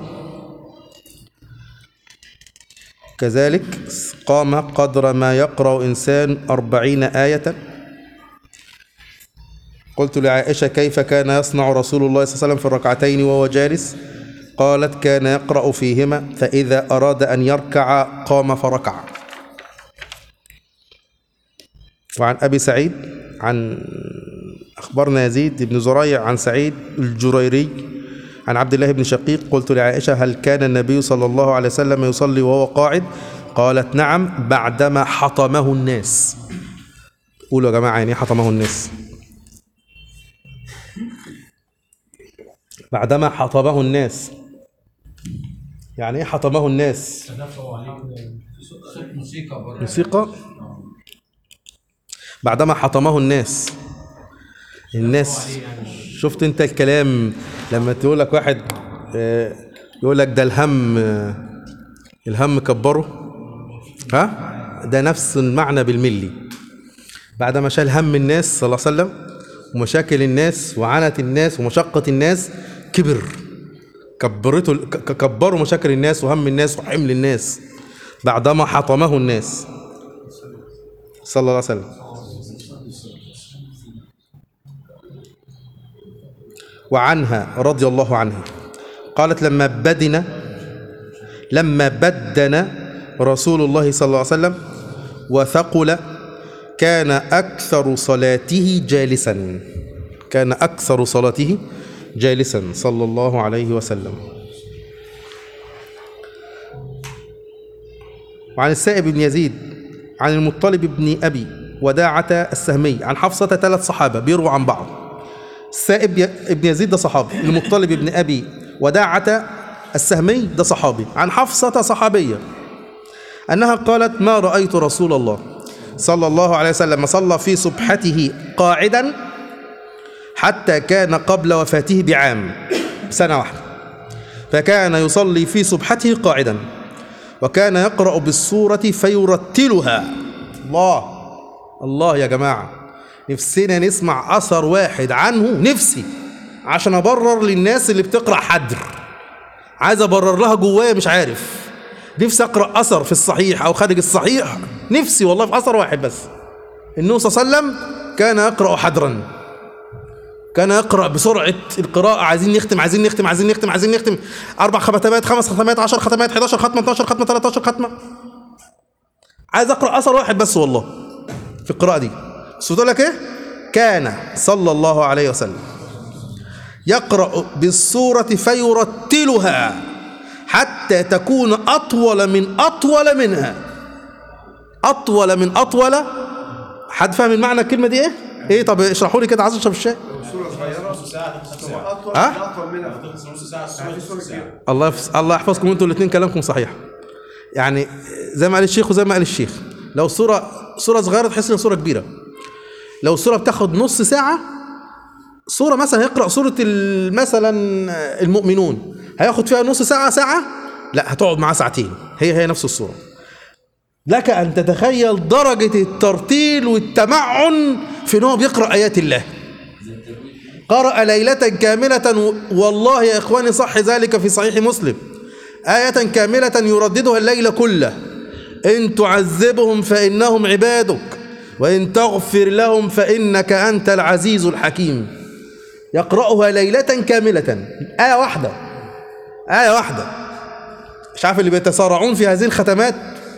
كذلك قام قدر ما يقرأ إنسان أربعين آية قلت لعائشة كيف كان يصنع رسول الله صلى الله عليه وسلم في الركعتين وهو جالس قالت كان يقرأ فيهما فإذا أراد أن يركع قام فركع وعن أبي سعيد عن أخبرنا يزيد بن زريع عن سعيد الجريري عن عبد الله بن شقيق قلت لعائشة هل كان النبي صلى الله عليه وسلم يصلي وهو قاعد قالت نعم بعدما حطمه الناس قولوا يا جماعة يعني إيه حطمه الناس بعدما حطمه الناس يعني ايه حطمه الناس صوت موسيقى بره موسيقى بعدما حطمه الناس الناس شفت انت الكلام لما تقول لك واحد آه، يقول لك ده الهم الهم كبره ها ده نفس المعنى بالملي بعد ما شال هم الناس صلى الله عليه وسلم ومشاكل الناس وعنت الناس ومشقة الناس كبر كبرته ك- ك- كبروا مشاكل الناس وهم الناس وحمل الناس بعدما حطمه الناس صلى الله عليه وسلم وعنها رضي الله عنها قالت لما بدن لما بدن رسول الله صلى الله عليه وسلم وثقل كان أكثر صلاته جالسا كان أكثر صلاته جالسا صلى الله عليه وسلم وعن السائب بن يزيد عن المطلب بن أبي وداعة السهمي عن حفصة ثلاث صحابة بيروا عن بعض السائب ي- ابن يزيد ده صحابي المطلب بن أبي وداعة السهمي ده صحابي عن حفصة صحابية أنها قالت ما رأيت رسول الله صلى الله عليه وسلم صلى في صبحته قاعدا حتى كان قبل وفاته بعام سنة واحدة فكان يصلي في صبحته قاعدا وكان يقرأ بالسورة فيرتلها الله الله يا جماعة نفسنا نسمع أثر واحد عنه نفسي عشان أبرر للناس اللي بتقرأ حدر عايز أبرر لها جوايا مش عارف نفسي أقرأ أثر في الصحيح أو خارج الصحيح نفسي والله في أثر واحد بس النبي صلى الله عليه وسلم كان يقرأ حدرا كان يقرأ بسرعة القراءة عايزين نختم عايزين نختم عايزين نختم عايزين نختم أربع ختمات خمس ختمات عشر ختمات 11 ختمة 12 ختمة 13 ختمة عايز أقرأ أثر واحد بس والله في القراءة دي بس بتقول لك إيه؟ كان صلى الله عليه وسلم يقرأ بالسورة فيرتلها حتى تكون أطول من أطول منها أطول من أطول حد فاهم المعنى الكلمة دي إيه؟ إيه طب اشرحوا لي كده عايز أشرب الشاي صورة صغيرة نص ساعه تاخد ساعه أطول ها؟ أطول منها تخلص نص ساعه يعني الصوره في صورة كبيرة الله يفس... الله يحفظكم انتوا الاثنين كلامكم صحيح يعني زي ما قال الشيخ وزي ما قال الشيخ لو صورة صورة صغيرة تحس انها صورة كبيرة لو الصورة بتاخد نص ساعة صورة مثلا هيقرأ سورة ال- مثلا المؤمنون هياخد فيها نص ساعة ساعة لا هتقعد معاه ساعتين هي هي نفس الصورة لك أن تتخيل درجة الترتيل والتمعن في ان هو بيقرأ آيات الله قرأ ليلة كاملة و- والله يا إخواني صح ذلك في صحيح مسلم آية كاملة يرددها الليل كله إن تعذبهم فإنهم عبادك وإن تغفر لهم فإنك أنت العزيز الحكيم يقرأها ليلة كاملة آية واحدة آية واحدة مش عارف اللي بيتسارعون في هذه الختمات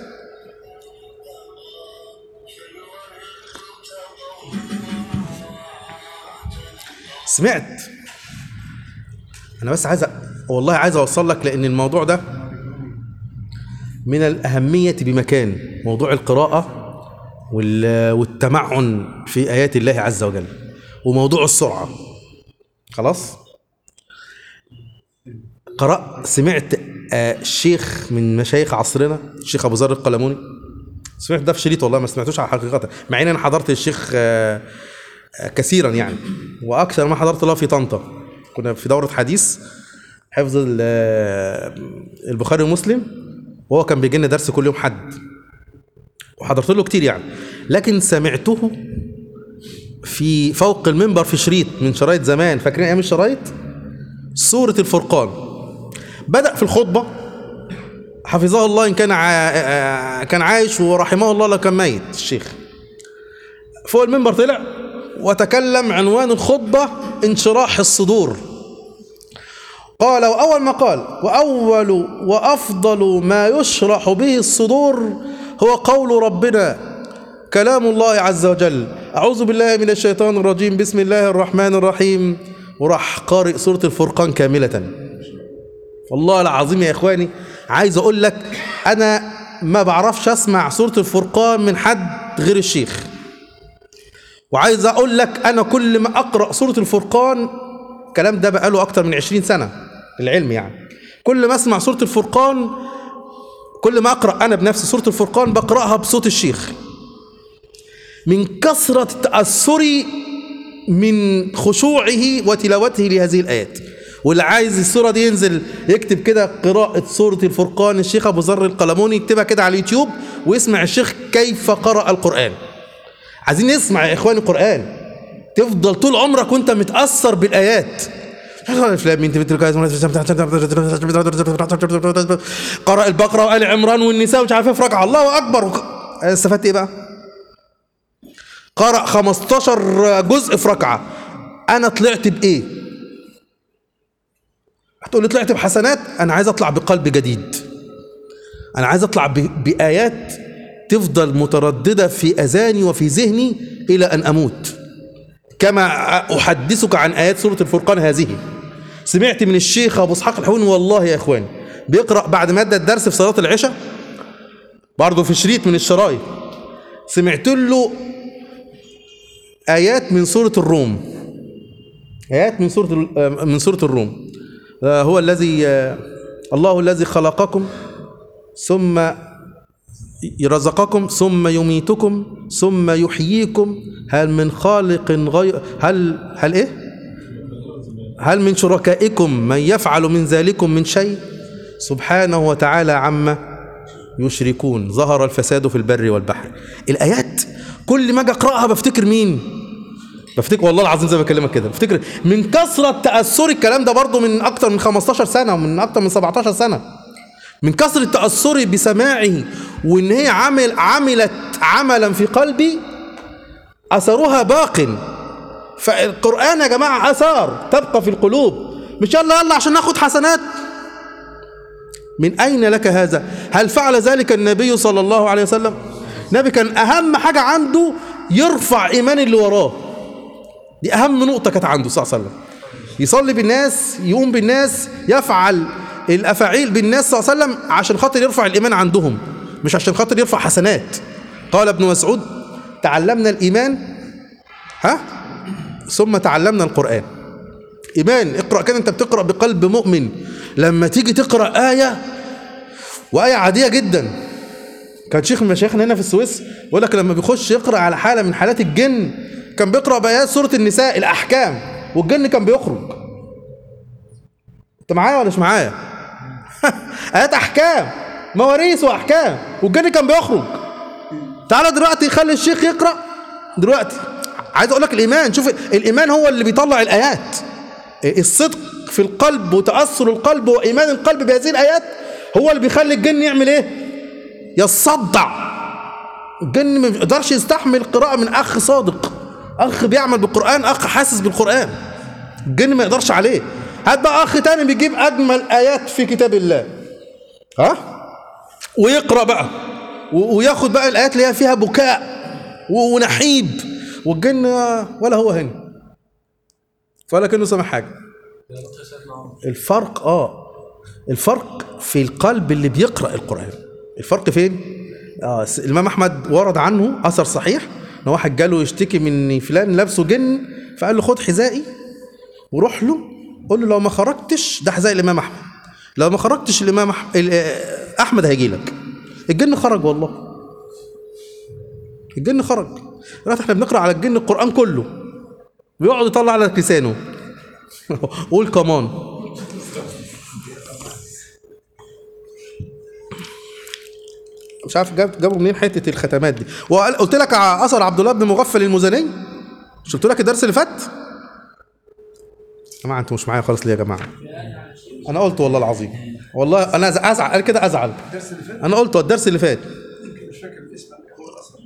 سمعت انا بس عايز أ- والله عايز اوصل لك لان الموضوع ده من الاهميه بمكان موضوع القراءه وال- والتمعن في ايات الله عز وجل وموضوع السرعه خلاص قرأ سمعت آه، شيخ من مشايخ عصرنا الشيخ ابو ذر القلموني سمعت ده في شريط والله ما سمعتوش على حقيقه مع ان انا حضرت الشيخ آه، آه، كثيرا يعني واكثر ما حضرت له في طنطا كنا في دوره حديث حفظ ال- آه، البخاري ومسلم وهو كان بيجي لنا درس كل يوم حد وحضرت له كتير يعني لكن سمعته في فوق المنبر في شريط من شرايط زمان فاكرين ايام الشرايط سوره الفرقان بدأ في الخطبة حفظه الله إن كان ع... كان عايش ورحمه الله لو كان ميت الشيخ فوق المنبر طلع وتكلم عنوان الخطبة انشراح الصدور قال وأول ما قال وأول وأفضل ما يشرح به الصدور هو قول ربنا كلام الله عز وجل أعوذ بالله من الشيطان الرجيم بسم الله الرحمن الرحيم وراح قارئ سورة الفرقان كاملة والله العظيم يا اخواني عايز اقول لك انا ما بعرفش اسمع سوره الفرقان من حد غير الشيخ وعايز اقول لك انا كل ما اقرا سوره الفرقان الكلام ده بقاله اكتر من 20 سنه العلم يعني كل ما اسمع سوره الفرقان كل ما اقرا انا بنفسي سوره الفرقان بقراها بصوت الشيخ من كثره تاثري من خشوعه وتلاوته لهذه الايات واللي عايز الصوره دي ينزل يكتب كده قراءه سوره الفرقان الشيخ ابو ذر القلموني يكتبها كده على اليوتيوب ويسمع الشيخ كيف قرأ القرآن عايزين نسمع يا اخواني القرآن تفضل طول عمرك وانت متأثر بالآيات قرأ البقرة وآل عمران والنساء ومش عارف ايه في ركعة الله أكبر استفدت ايه بقى؟ قرأ 15 جزء في ركعة أنا طلعت بإيه؟ هتقول لي طلعت بحسنات أنا عايز أطلع بقلب جديد أنا عايز أطلع ب- بآيات تفضل مترددة في أذاني وفي ذهني إلى أن أموت كما أحدثك عن آيات سورة الفرقان هذه سمعت من الشيخ أبو إسحاق الحوني والله يا إخواني بيقرأ بعد ما أدى الدرس في صلاة العشاء برضه في شريط من الشرايط سمعت له آيات من سورة الروم آيات من سورة ال- آه، من سورة الروم آه، هو الذي آه، الله الذي خلقكم ثم رزقكم ثم يميتكم ثم يحييكم هل من خالق غير هل هل ايه هل من شركائكم من يفعل من ذلكم من شيء سبحانه وتعالى عما يشركون ظهر الفساد في البر والبحر الايات كل ما اجي اقراها بفتكر مين بفتكر والله العظيم زي ما بكلمك كده بفتكر من كثره تاثري الكلام ده برضو من اكتر من 15 سنه ومن اكتر من 17 سنه من كثرة تأثري بسماعه وإن هي عمل عملت عملا في قلبي أثرها باق فالقرآن يا جماعة أثار تبقى في القلوب مش يلا يلا عشان ناخد حسنات من أين لك هذا هل فعل ذلك النبي صلى الله عليه وسلم النبي كان أهم حاجة عنده يرفع إيمان اللي وراه دي أهم نقطة كانت عنده صلى الله عليه وسلم يصلي بالناس يقوم بالناس يفعل الافاعيل بالناس صلى الله عليه وسلم عشان خاطر يرفع الايمان عندهم مش عشان خاطر يرفع حسنات قال ابن مسعود تعلمنا الايمان ها ثم تعلمنا القران ايمان اقرا كده انت بتقرا بقلب مؤمن لما تيجي تقرا ايه وايه عاديه جدا كان شيخ من مشايخنا هنا في السويس يقول لك لما بيخش يقرا على حاله من حالات الجن كان بيقرا بايات سوره النساء الاحكام والجن كان بيخرج انت معايا ولا مش معايا ايات احكام مواريث واحكام والجن كان بيخرج تعالى دلوقتي خلي الشيخ يقرا دلوقتي عايز اقول لك الايمان شوف الايمان هو اللي بيطلع الايات الصدق في القلب وتاثر القلب وايمان القلب بهذه الايات هو اللي بيخلي الجن يعمل ايه يصدع الجن ما بيقدرش يستحمل قراءه من اخ صادق اخ بيعمل بالقران اخ حاسس بالقران الجن ما يقدرش عليه هات بقى اخ تاني بيجيب اجمل ايات في كتاب الله ها ويقرا بقى و- وياخد بقى الايات اللي هي فيها بكاء و- ونحيب والجن ولا هو هنا ولا كانه سامع حاجه الفرق اه الفرق في القلب اللي بيقرا القران الفرق فين اه س- الامام احمد ورد عنه اثر صحيح ان واحد جاله يشتكي من إن فلان لابسه جن فقال له خد حذائي وروح له قول له لو ما خرجتش ده حذاء الامام احمد لو ما خرجتش الامام أح... ال- آه، احمد هيجي لك الجن خرج والله الجن خرج دلوقتي احنا بنقرا على الجن القران كله بيقعد يطلع على لسانه قول كمان مش عارف جاب جابوا منين حته الختمات دي وقلت لك ع- اثر عبد الله بن مغفل المزني شفت لك الدرس اللي فات يا جماعه انتوا مش معايا خالص ليه يا جماعه انا قلت والله العظيم والله انا أز- ازعل انا كده ازعل انا قلت الدرس اللي فات مش فاكر الاسم هو الاصل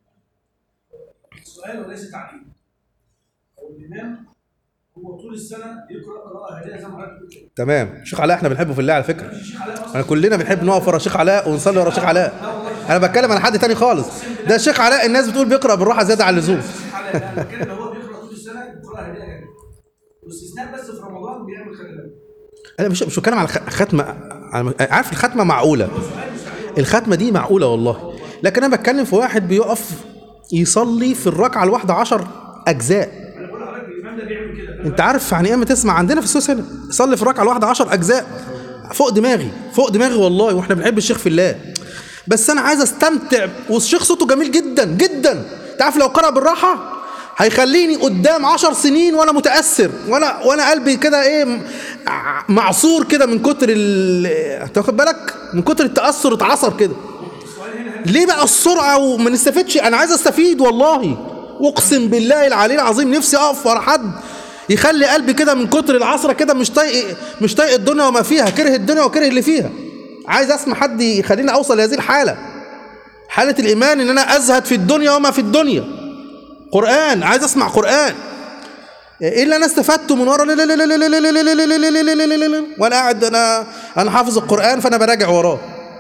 السؤال وليس تعليم هو الامام هو طول السنه يقرا قراءه هادئه زي ما حضرتك قلت كده. تمام شيخ علاء احنا بنحبه في الله على فكره الشيخ علاء اصلا انا كلنا بنحب نقف ورا شيخ علاء ونصلي ورا شيخ علاء انا بتكلم عن حد تاني خالص ده شيخ علاء الناس بتقول بيقرا بالراحه زياده عن اللزوم الشيخ علاء لا بتكلم لو هو بيقرا طول السنه بقراءه هادئه جدا واستثناء بس في رمضان بيعمل خلي بالك انا مش مش بتكلم على خ- ختمه على- عارف الختمه معقوله الختمه دي معقوله والله لكن انا بتكلم في واحد بيقف يصلي في الركعه الواحده عشر اجزاء انا بقول لحضرتك الامام ده بيعمل كده انت عارف يعني ايه ما تسمع عندنا في السويس هنا يصلي في الركعه الواحده 10 اجزاء فوق دماغي فوق دماغي والله واحنا بنحب الشيخ في الله بس انا عايز استمتع والشيخ صوته جميل جدا جدا انت عارف لو قرأ بالراحه هيخليني قدام عشر سنين وانا متاثر وانا وانا قلبي كده ايه م- ع- معصور كده من كتر ال انت واخد بالك من كتر التاثر اتعصر كده ليه بقى السرعه وما نستفدش انا عايز استفيد والله اقسم بالله العلي العظيم نفسي اقف ورا حد يخلي قلبي كده من كتر العصره كده مش طايق مش طايق الدنيا وما فيها كره الدنيا وكره اللي فيها عايز اسمع حد يخليني اوصل لهذه الحاله حاله الايمان ان انا ازهد في الدنيا وما في الدنيا قران عايز اسمع قران ايه اللي انا استفدته من ورا لا لا لا لا لا لا لا لا لا لا لا لا لا لا لا لا. وانا قاعد انا انا حافظ القران فانا براجع وراه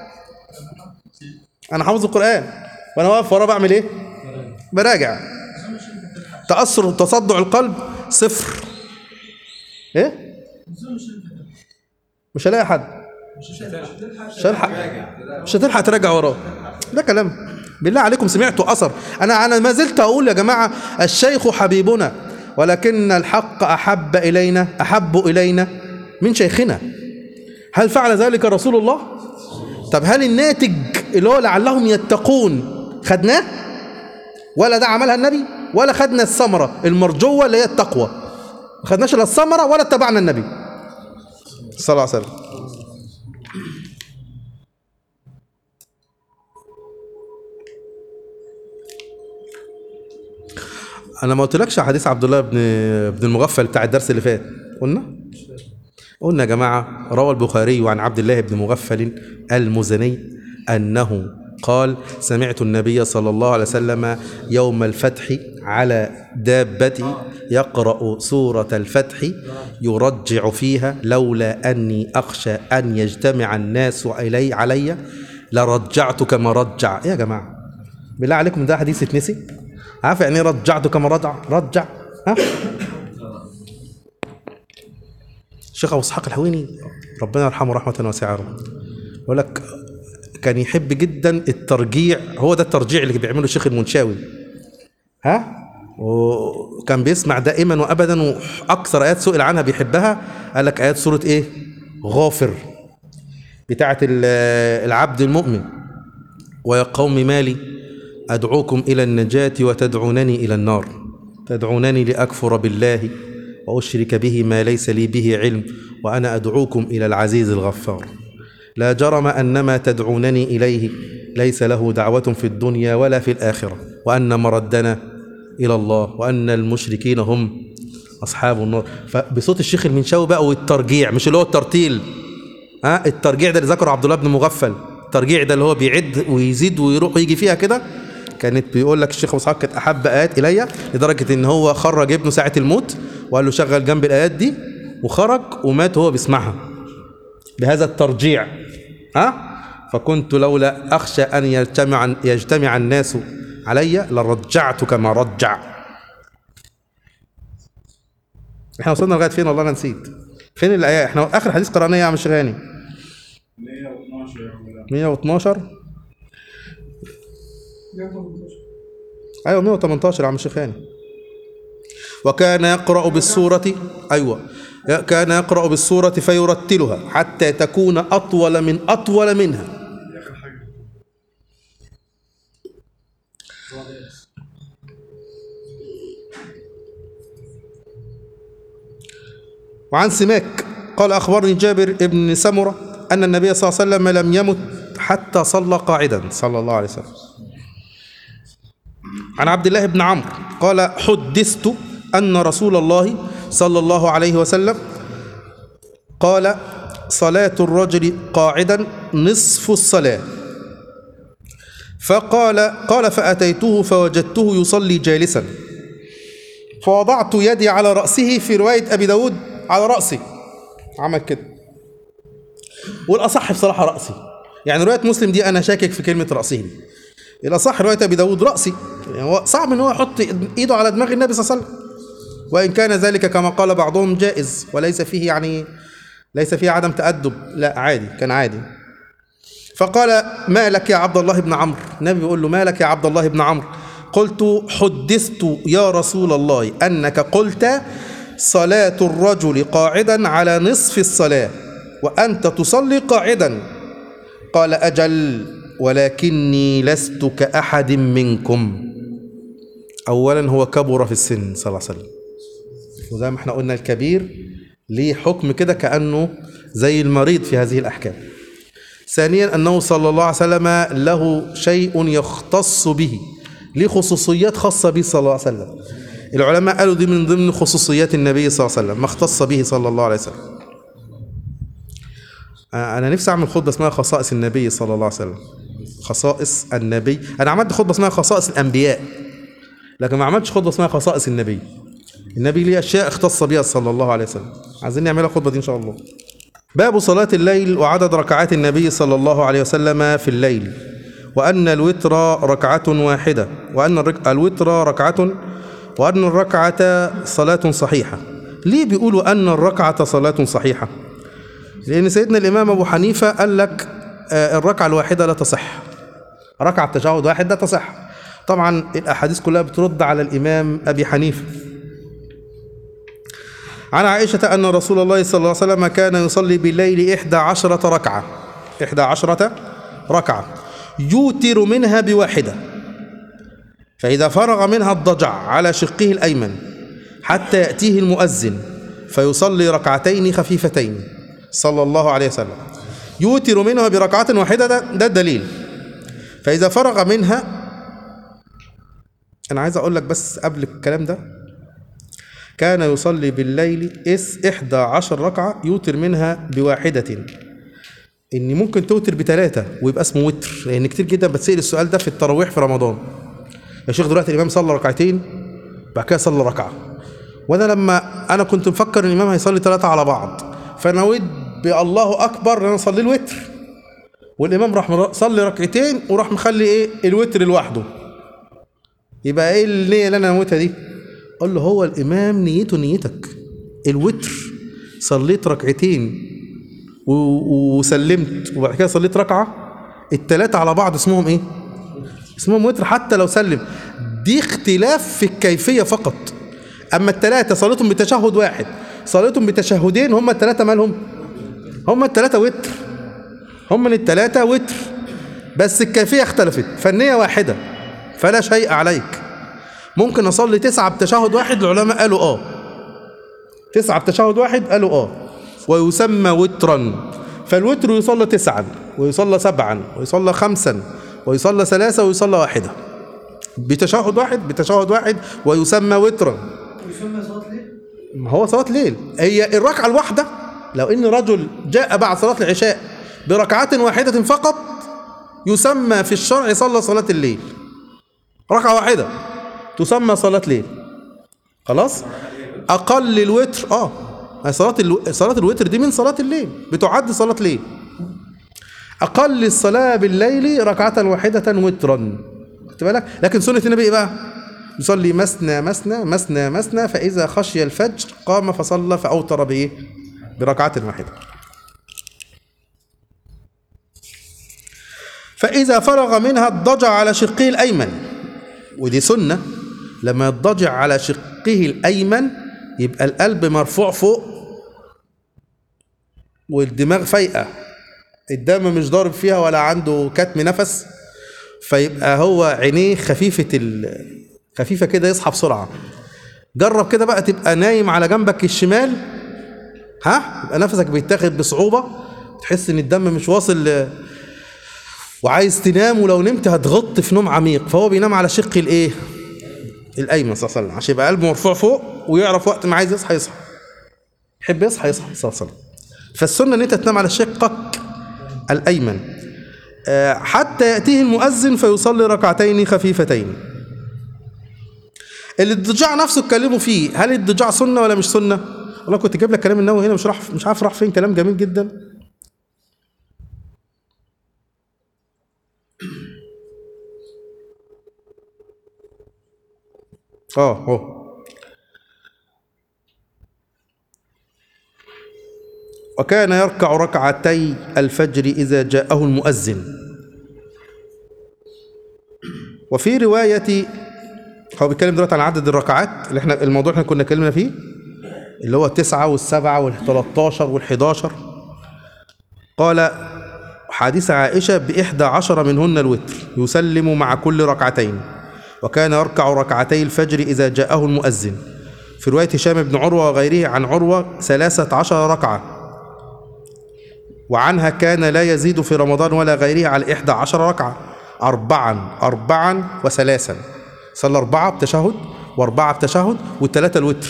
انا حافظ القران وانا واقف وراه بعمل ايه براجع تاثر وتصدع القلب صفر ايه مش هلاقي حد مش هلحق مش هتلحق تراجع وراه ده كلام بالله عليكم سمعتوا اثر انا انا ما زلت اقول يا جماعه الشيخ حبيبنا ولكن الحق احب الينا احب الينا من شيخنا هل فعل ذلك رسول الله طب هل الناتج اللي هو لعلهم يتقون خدناه ولا ده عملها النبي ولا خدنا الثمره المرجوه اللي هي التقوى ما خدناش لا الثمره ولا اتبعنا النبي صلى الله عليه وسلم انا ما قلتلكش حديث عبد الله بن بن المغفل بتاع الدرس اللي فات قلنا قلنا يا جماعه روى البخاري عن عبد الله بن مغفل المزني انه قال سمعت النبي صلى الله عليه وسلم يوم الفتح على دابته يقرأ سورة الفتح يرجع فيها لولا أني أخشى أن يجتمع الناس إلي علي لرجعت كما رجع إيه يا جماعة بالله عليكم ده حديث اتنسي عارف يعني ايه رجعت كما رجع رجع ها الشيخ ابو اسحاق الحويني ربنا يرحمه رحمه واسعه يا رب يقول لك كان يحب جدا الترجيع هو ده الترجيع اللي بيعمله الشيخ المنشاوي ها وكان بيسمع دائما وابدا واكثر ايات سئل عنها بيحبها قال لك ايات سوره ايه غافر بتاعه ال- العبد المؤمن ويا قوم مالي أدعوكم إلى النجاة وتدعونني إلى النار تدعونني لأكفر بالله وأشرك به ما ليس لي به علم وأنا أدعوكم إلى العزيز الغفار لا جرم أن ما تدعونني إليه ليس له دعوة في الدنيا ولا في الآخرة وأن مردنا إلى الله وأن المشركين هم أصحاب النار فبصوت الشيخ المنشاوي بقى والترجيع مش اللي هو الترتيل ها الترجيع ده اللي ذكره عبد الله بن مغفل الترجيع ده اللي هو بيعد ويزيد ويروح ويجي فيها كده كانت بيقول لك الشيخ ابو اسحاق كانت احب ايات الي لدرجه ان هو خرج ابنه ساعه الموت وقال له شغل جنب الايات دي وخرج ومات وهو بيسمعها بهذا الترجيع ها فكنت لولا اخشى ان يجتمع يجتمع الناس علي لرجعت كما رجع احنا وصلنا لغايه فين والله انا نسيت فين الايه احنا اخر حديث قرانيه يا عم شغاني 112 يا مولانا 112 ايوه 118 يا عم شيخاني وكان يقرأ بالسورة أيوة كان يقرأ بالسورة فيرتلها حتى تكون أطول من أطول منها وعن سماك قال أخبرني جابر بن سمرة أن النبي صلى الله عليه وسلم لم يمت حتى صلى قاعدا صلى الله عليه وسلم عن عبد الله بن عمرو قال حدثت أن رسول الله صلى الله عليه وسلم قال صلاة الرجل قاعدا نصف الصلاة فقال قال فأتيته فوجدته يصلي جالسا فوضعت يدي على رأسه في رواية أبي داود على رأسي عمل كده والأصح بصراحة رأسي يعني رواية مسلم دي أنا شاكك في كلمة رأسه دي الأصح رواية أبي داود رأسي يعني هو صعب إن هو يحط إيده على دماغ النبي صلى الله عليه وسلم وإن كان ذلك كما قال بعضهم جائز وليس فيه يعني ليس فيه عدم تأدب لا عادي كان عادي فقال ما لك يا عبد الله بن عمرو النبي بيقول له ما لك يا عبد الله بن عمرو قلت حدثت يا رسول الله أنك قلت صلاة الرجل قاعدا على نصف الصلاة وأنت تصلي قاعدا قال أجل ولكني لست كأحد منكم اولا هو كبر في السن صلى الله عليه وسلم وزي ما احنا قلنا الكبير ليه حكم كده كانه زي المريض في هذه الاحكام ثانيا انه صلى الله عليه وسلم له شيء يختص به ليه خصوصيات خاصه به صلى الله عليه وسلم العلماء قالوا دي من ضمن خصوصيات النبي صلى الله عليه وسلم ما اختص به صلى الله عليه وسلم آه، انا نفسي اعمل خطبه اسمها خصائص النبي صلى الله عليه وسلم خصائص النبي انا عملت خطبه اسمها خصائص الانبياء لكن ما عملتش خطبه اسمها خصائص النبي النبي ليه اشياء اختص بها صلى الله عليه وسلم عايزين نعملها الخطبه دي ان شاء الله باب صلاة الليل وعدد ركعات النبي صلى الله عليه وسلم في الليل وأن الوتر ركعة واحدة وأن الرك- الوتر ركعة وأن الركعة صلاة صحيحة ليه بيقولوا أن الركعة صلاة صحيحة لأن سيدنا الإمام أبو حنيفة قال لك آه، الركعة الواحدة لا تصح ركعة تشهد واحد لا تصح طبعا الأحاديث كلها بترد على الإمام أبي حنيفة عن عائشة أن رسول الله صلى الله عليه وسلم كان يصلي بالليل إحدى عشرة ركعة إحدى عشرة ركعة يوتر منها بواحدة فإذا فرغ منها اضطجع على شقه الأيمن حتى يأتيه المؤذن فيصلي ركعتين خفيفتين صلى الله عليه وسلم يوتر منها بركعة واحدة ده, ده الدليل فإذا فرغ منها أنا عايز أقول لك بس قبل الكلام ده كان يصلي بالليل إس إحدى عشر ركعة يوتر منها بواحدة إن ممكن توتر بثلاثة ويبقى اسمه وتر لأن كتير جدا بتسأل السؤال ده في التراويح في رمضان يا شيخ دلوقتي الإمام صلى ركعتين بعد كده صلى ركعة وأنا لما أنا كنت مفكر إن الإمام هيصلي ثلاثة على بعض فنويت بالله أكبر إن أنا أصلي الوتر والإمام راح صلي ركعتين وراح مخلي إيه الوتر لوحده يبقى إيه النية اللي أنا نويتها دي؟ قال له هو الإمام نيته نيتك الوتر صليت ركعتين و- وسلمت وبعد كده صليت ركعة التلاتة على بعض اسمهم ايه اسمهم وتر حتى لو سلم دي اختلاف في الكيفية فقط اما التلاتة صليتهم بتشهد واحد صليتهم بتشهدين هم التلاتة مالهم هم التلاتة وتر هم من التلاتة وتر بس الكيفية اختلفت فالنية واحدة فلا شيء عليك ممكن اصلي تسعة بتشهد واحد العلماء قالوا اه تسعة بتشهد واحد قالوا اه ويسمى وترا فالوتر يصلى تسعا ويصلى سبعا ويصلى خمسا ويصلى ثلاثة ويصلى واحدة بتشهد واحد بتشهد واحد ويسمى وترا يسمى صلاة ليل ما هو صلاة ليل هي الركعة الواحدة لو ان رجل جاء بعد صلاة العشاء بركعة واحدة فقط يسمى في الشرع صلى صلاة الليل ركعة واحدة تسمى صلاة ليل خلاص أقل الوتر اه ما صلاة الو... صلاة الوتر دي من صلاة الليل بتعد صلاة ليل أقل الصلاة بالليل ركعة واحدة وترا خدت بالك لكن سنة النبي إيه بقى يصلي مثنى مثنى مثنى مثنى فإذا خشي الفجر قام فصلى فأوتر بإيه بركعة واحدة فإذا فرغ منها اضطجع على شقه الأيمن ودي سنة لما يضطجع على شقه الأيمن يبقى القلب مرفوع فوق والدماغ فايقة الدم مش ضارب فيها ولا عنده كتم نفس فيبقى هو عينيه خفيفة ال... خفيفة كده يصحى بسرعة جرب كده بقى تبقى نايم على جنبك الشمال ها يبقى نفسك بيتاخد بصعوبة تحس ان الدم مش واصل ل... وعايز تنام ولو نمت هتغط في نوم عميق فهو بينام على شق الايه الايمن صلى الله عليه وسلم عشان يبقى قلبه مرفوع فوق ويعرف وقت ما عايز يصحى يصحى يحب يصحى يصحى صلى الله عليه وسلم فالسنه ان انت تنام على شقك الايمن آه، حتى ياتيه المؤذن فيصلي ركعتين خفيفتين الاضطجاع نفسه اتكلموا فيه هل الاضطجاع سنه ولا مش سنه والله كنت جايب لك كلام النووي هنا مش راح مش عارف راح فين كلام جميل جدا اه اهو وكان يركع ركعتي الفجر إذا جاءه المؤذن وفي رواية هو بيتكلم دلوقتي عن عدد الركعات اللي احنا الموضوع اللي احنا كنا اتكلمنا فيه اللي هو التسعة والسبعة والثلاثاشر والحداشر قال حديث عائشة بإحدى عشر منهن الوتر يسلم مع كل ركعتين وكان يركع ركعتي الفجر إذا جاءه المؤذن في رواية هشام بن عروة وغيره عن عروة ثلاثة عشر ركعة وعنها كان لا يزيد في رمضان ولا غيره على إحدى عشر ركعة أربعا أربعا وثلاثا صلى أربعة بتشهد وأربعة بتشهد والثلاثة الوتر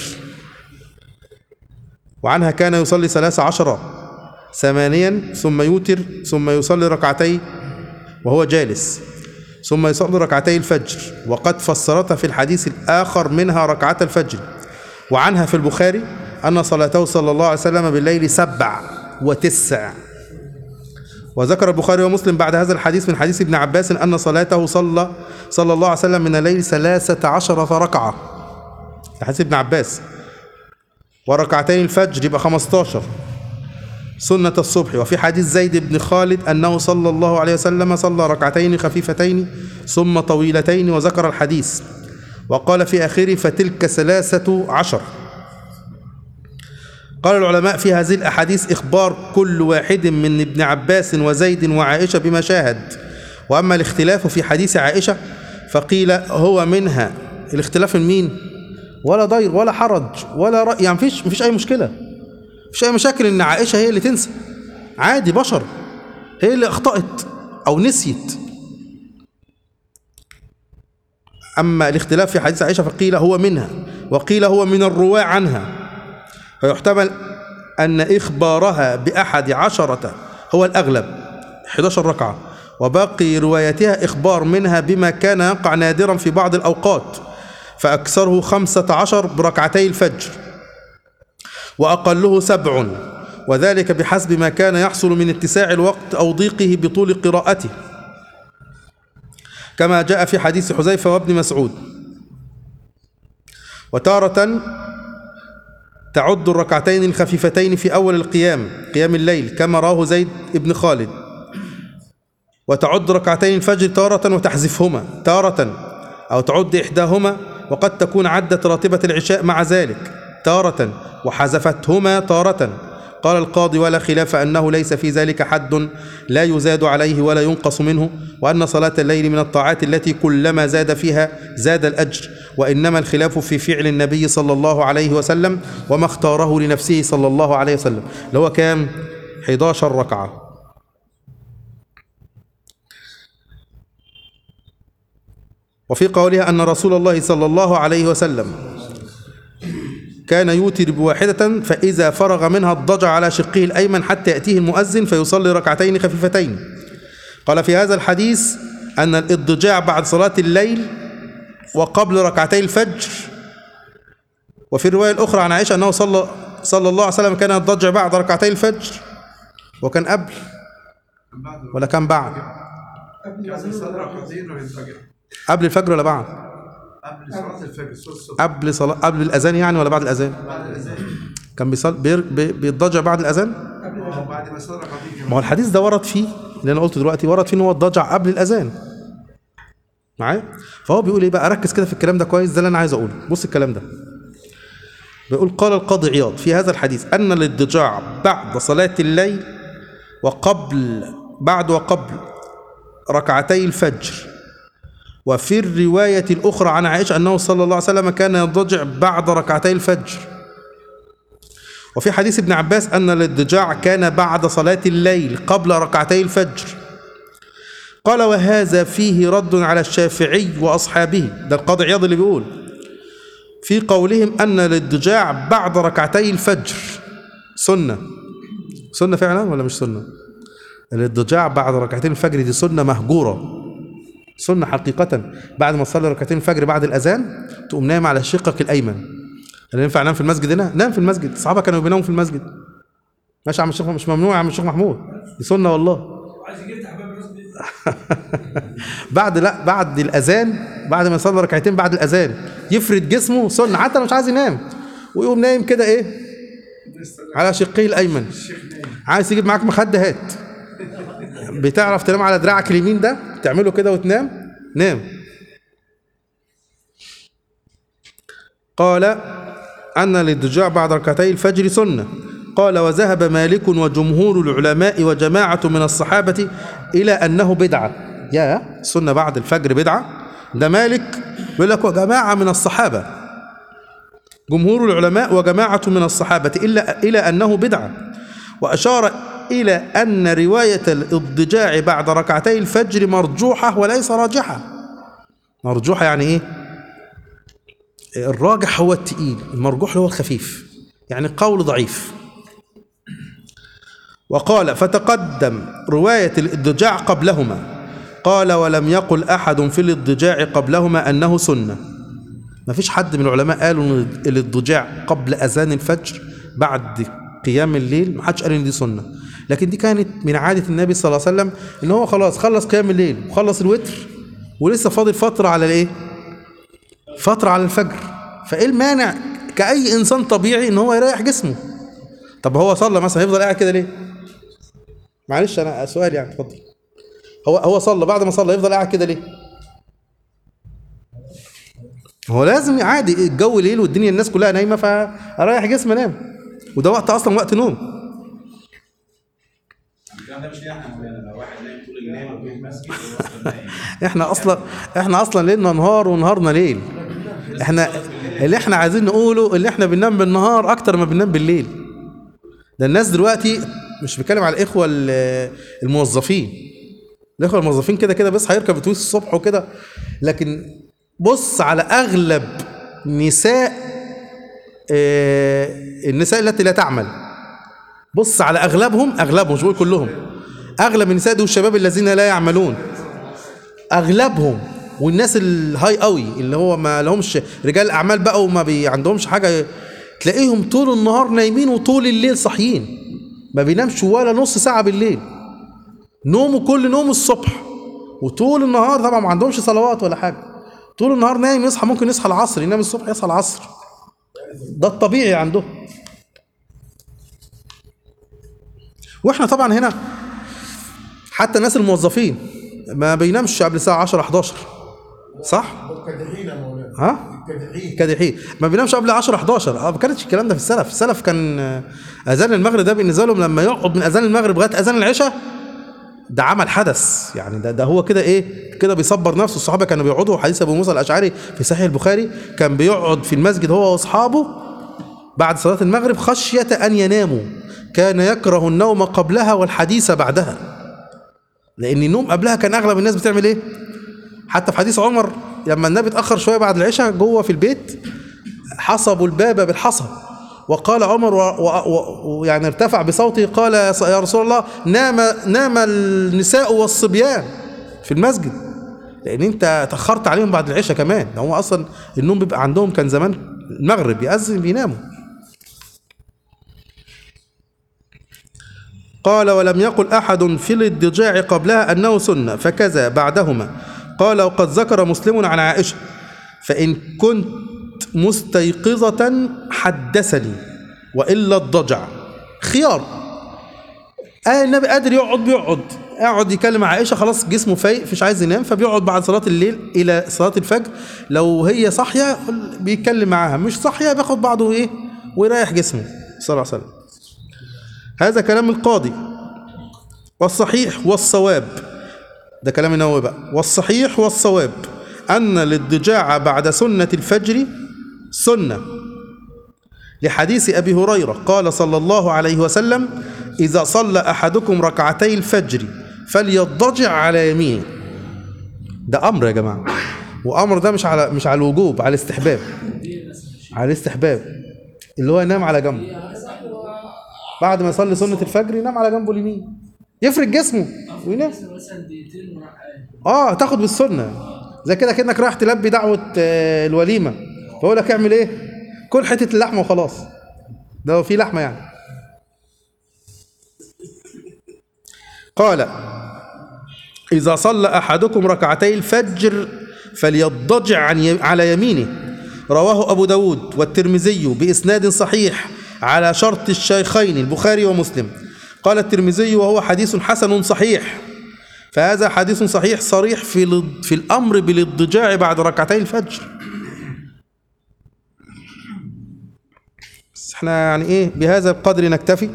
وعنها كان يصلي ثلاث عشر ثمانيا ثم يوتر ثم يصلي ركعتي وهو جالس ثم يصلي ركعتي الفجر وقد فسرتها في الحديث الآخر منها ركعة الفجر وعنها في البخاري أن صلاته صلى الله عليه وسلم بالليل سبع وتسع وذكر البخاري ومسلم بعد هذا الحديث من حديث ابن عباس أن صلاته صلى صلى الله عليه وسلم من الليل ثلاثة عشرة ركعة حديث ابن عباس وركعتين الفجر يبقى 15 سنة الصبح وفي حديث زيد بن خالد أنه صلى الله عليه وسلم صلى ركعتين خفيفتين ثم طويلتين وذكر الحديث وقال في آخره فتلك ثلاثة عشر قال العلماء في هذه الأحاديث إخبار كل واحد من ابن عباس وزيد وعائشة بما شاهد وأما الاختلاف في حديث عائشة فقيل هو منها الاختلاف من مين ولا ضير ولا حرج ولا رأي يعني مفيش, مفيش أي مشكلة مفيش أي مشاكل إن عائشة هي اللي تنسى عادي بشر هي اللي أخطأت أو نسيت أما الاختلاف في حديث عائشة فقيل هو منها وقيل هو من الرواة عنها فيحتمل أن إخبارها بأحد عشرة هو الأغلب 11 ركعة وباقي روايتها إخبار منها بما كان يقع نادرا في بعض الأوقات فأكثره خمسة عشر بركعتي الفجر وأقله سبع وذلك بحسب ما كان يحصل من اتساع الوقت أو ضيقه بطول قراءته كما جاء في حديث حذيفة وابن مسعود وتارة تعد الركعتين الخفيفتين في أول القيام قيام الليل كما راه زيد بن خالد وتعد ركعتين الفجر تارة وتحذفهما تارة أو تعد إحداهما وقد تكون عدت راتبة العشاء مع ذلك تارة وحذفتهما تارة قال القاضي ولا خلاف أنه ليس في ذلك حد لا يزاد عليه ولا ينقص منه وأن صلاة الليل من الطاعات التي كلما زاد فيها زاد الأجر وإنما الخلاف في فعل النبي صلى الله عليه وسلم وما اختاره لنفسه صلى الله عليه وسلم اللي هو كام 11 ركعة وفي قولها أن رسول الله صلى الله عليه وسلم كان يوتر بواحدة فإذا فرغ منها اضطجع على شقه الأيمن حتى يأتيه المؤذن فيصلي ركعتين خفيفتين قال في هذا الحديث أن الاضطجاع بعد صلاة الليل وقبل ركعتي الفجر وفي الرواية الأخرى عن عائشة أنه صلى صلى الله عليه وسلم كان يضطجع بعد ركعتي الفجر وكان قبل ولا كان بعد كان يصلي ركعتين وينفجر قبل الفجر ولا بعد قبل صلاة الفجر صلاة الصبح قبل صلاة قبل الأذان يعني ولا بعد الأذان بعد الأذان كان بيصل بير- بي- بيضطجع بعد الأذان أو بعد ما صلى ركعتين ما هو الحديث ده ورد فيه اللي انا قلته دلوقتي ورد فيه ان هو الضجع قبل الاذان معايا فهو بيقول ايه بقى ركز كده في الكلام ده كويس ده اللي انا عايز اقوله بص الكلام ده بيقول قال القاضي عياض في هذا الحديث ان الاضطجاع بعد صلاه الليل وقبل بعد وقبل ركعتي الفجر وفي الرواية الأخرى عن عائشة أنه صلى الله عليه وسلم كان يضجع بعد ركعتي الفجر وفي حديث ابن عباس أن الاضطجاع كان بعد صلاة الليل قبل ركعتي الفجر قال وهذا فيه رد على الشافعي وأصحابه ده القاضي عياض اللي بيقول في قولهم أن الاضطجاع بعد ركعتي الفجر سنة سنة فعلا ولا مش سنة الاضطجاع بعد ركعتين الفجر دي سنة مهجورة سنة حقيقة بعد ما تصلي ركعتين الفجر بعد الأذان تقوم نايم على شقك الأيمن هل ينفع نام في المسجد هنا؟ نام في المسجد الصحابة كانوا بيناموا في المسجد ماشي يا عم الشيخ مش ممنوع يا عم الشيخ محمود دي سنة والله وعايز يجي يفتح باب الناس بعد لا بعد الأذان بعد ما يصلي ركعتين بعد الأذان يفرد جسمه سنة حتى لو مش عايز ينام ويقوم نايم كده إيه على شقيه الأيمن عايز تجيب معاك مخدة هات بتعرف تنام على دراعك اليمين ده تعمله كده وتنام نام قال أن الاضطجاع بعد ركعتي الفجر سنة قال وذهب مالك وجمهور العلماء وجماعة من الصحابة إلى أنه بدعة يا السنة بعد الفجر بدعة ده مالك بيقول لك وجماعة من الصحابة جمهور العلماء وجماعة من الصحابة إلا إلى أنه بدعة وأشار إلى أن رواية الاضطجاع بعد ركعتي الفجر مرجوحة وليس راجحة مرجوحة يعني إيه؟ الراجح هو التقيل المرجوح هو الخفيف يعني قول ضعيف وقال فتقدم رواية الاضطجاع قبلهما قال ولم يقل أحد في الاضطجاع قبلهما أنه سنة ما فيش حد من العلماء قالوا ان الاضطجاع قبل اذان الفجر بعد قيام الليل ما حدش قال ان دي سنه لكن دي كانت من عاده النبي صلى الله عليه وسلم ان هو خلاص خلص قيام الليل وخلص الوتر ولسه فاضل فتره على الايه فتره على الفجر فايه المانع كاي انسان طبيعي ان هو يريح جسمه طب هو صلى مثلا هيفضل قاعد كده ليه معلش انا سؤال يعني اتفضل هو هو صلى بعد ما صلى يفضل قاعد كده ليه هو لازم عادي الجو ليل والدنيا الناس كلها نايمه فاريح جسمي انام وده وقت اصلا وقت نوم الكلام ده مش ليه احنا مولانا لو واحد نايم طول الليل وفي المسجد وهو اصلا نايم احنا اصلا احنا اصلا ليلنا نهار ونهارنا ليل احنا اللي احنا عايزين نقوله اللي احنا بننام بالنهار اكتر ما بننام بالليل ده الناس دلوقتي مش بتكلم على الاخوه ال- الموظفين الاخوه الموظفين كده كده بيصحى يركب اتوبيس الصبح وكده لكن بص على اغلب نساء آه، النساء التي لا تعمل بص على اغلبهم اغلبهم مش بقول كلهم اغلب النساء دول الشباب الذين لا يعملون اغلبهم والناس الهاي قوي اللي هو ما لهمش رجال اعمال بقى وما بي عندهمش حاجه تلاقيهم طول النهار نايمين وطول الليل صاحيين ما بينامش ولا نص ساعه بالليل نومه كل نوم الصبح وطول النهار طبعا ما عندهمش صلوات ولا حاجه طول النهار نايم يصحى ممكن يصحى العصر ينام الصبح يصحى العصر ده الطبيعي عندهم واحنا طبعا هنا حتى الناس الموظفين ما بينامش قبل الساعه 10 11 صح كادحين يا مولانا ها كادحين كادحين ما بينامش قبل 10 11 اه ما كانش الكلام ده في السلف السلف كان آه، اذان المغرب ده بالنسبه لهم لما يقعد من اذان المغرب لغايه اذان العشاء ده عمل حدث يعني ده ده هو كده ايه كده بيصبر نفسه الصحابه كانوا بيقعدوا حديث ابو موسى الاشعري في صحيح البخاري كان بيقعد في المسجد هو واصحابه بعد صلاه المغرب خشيه ان يناموا كان يكره النوم قبلها والحديث بعدها لان النوم قبلها كان اغلب الناس بتعمل ايه حتى في حديث عمر لما النبي اتاخر شويه بعد العشاء جوه في البيت حصبوا الباب بالحصى وقال عمر ويعني و... و... ويعني ارتفع بصوته قال يا ص- يا رسول الله نام نام النساء والصبيان في المسجد لان انت تاخرت عليهم بعد العشاء كمان ده هو اصلا النوم بيبقى عندهم كان زمان المغرب يأذن بيناموا قال ولم يقل أحد في الاضطجاع قبلها أنه سنة فكذا بعدهما قال وقد ذكر مسلم عن عائشة فإن كنت مستيقظة حدثني وإلا الضجع خيار آه النبي قادر يقعد بيقعد يقعد يكلم عائشة خلاص جسمه فايق مش عايز ينام فبيقعد بعد صلاة الليل إلى صلاة الفجر لو هي صاحية بيتكلم معاها مش صاحية بياخد بعضه إيه ويريح جسمه صلى الله عليه وسلم هذا كلام القاضي والصحيح والصواب ده كلام النووي بقى والصحيح والصواب أن الاضطجاع بعد سنة الفجر سنة لحديث أبي هريرة قال صلى الله عليه وسلم إذا صلى أحدكم ركعتي الفجر فليضطجع على يمينه ده أمر يا جماعة وأمر ده مش على مش على الوجوب على الاستحباب على الاستحباب اللي هو ينام على جنبه بعد ما يصلي سنة الفجر ينام على جنبه اليمين يفرد جسمه وينام مثلا دقيقتين وراح قايم اه تاخد بالسنة زي كده كأنك رايح تلبي دعوة آه، الوليمة فأقول لك اعمل ايه كل حتة اللحمة وخلاص ده هو في لحمة يعني قال إذا صلى أحدكم ركعتي الفجر فليضطجع عن ي- على يمينه رواه أبو داود والترمذي بإسناد صحيح على شرط الشيخين البخاري ومسلم قال الترمذي وهو حديث حسن صحيح فهذا حديث صحيح صريح في الاض- في الأمر بالاضطجاع بعد ركعتي الفجر بس احنا يعني ايه بهذا القدر نكتفي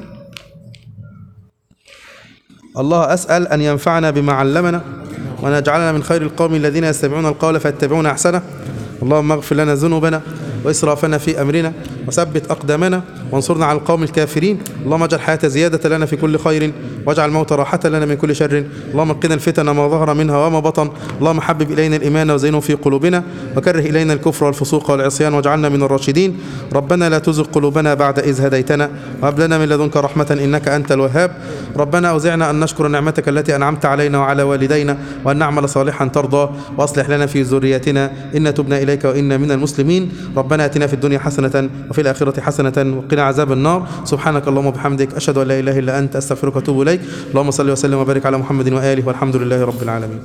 الله أسأل أن ينفعنا بما علمنا وأن يجعلنا من خير القوم الذين يستمعون القول فيتبعون أحسنه اللهم اغفر لنا ذنوبنا وإسرافنا في أمرنا وثبت أقدامنا وانصرنا على القوم الكافرين اللهم اجعل الحياة زيادة لنا في كل خير واجعل الموت راحة لنا من كل شر اللهم قنا الفتن ما ظهر منها وما بطن اللهم حبب إلينا الإيمان وزينه في قلوبنا وكره إلينا الكفر والفسوق والعصيان واجعلنا من الراشدين ربنا لا تزغ قلوبنا بعد إذ هديتنا وهب لنا من لدنك رحمة إنك أنت الوهاب ربنا أوزعنا أن نشكر نعمتك التي أنعمت علينا وعلى والدينا وأن نعمل صالحا ترضى وأصلح لنا في ذريتنا إن تبنا إليك وإنا من المسلمين ربنا آتنا في الدنيا حسنة وفي الآخرة حسنة وقنا عذاب النار سبحانك اللهم وبحمدك أشهد أن لا إله إلا أنت أستغفرك وأتوب إليك اللهم صل وسلم وبارك على محمد وآله والحمد لله رب العالمين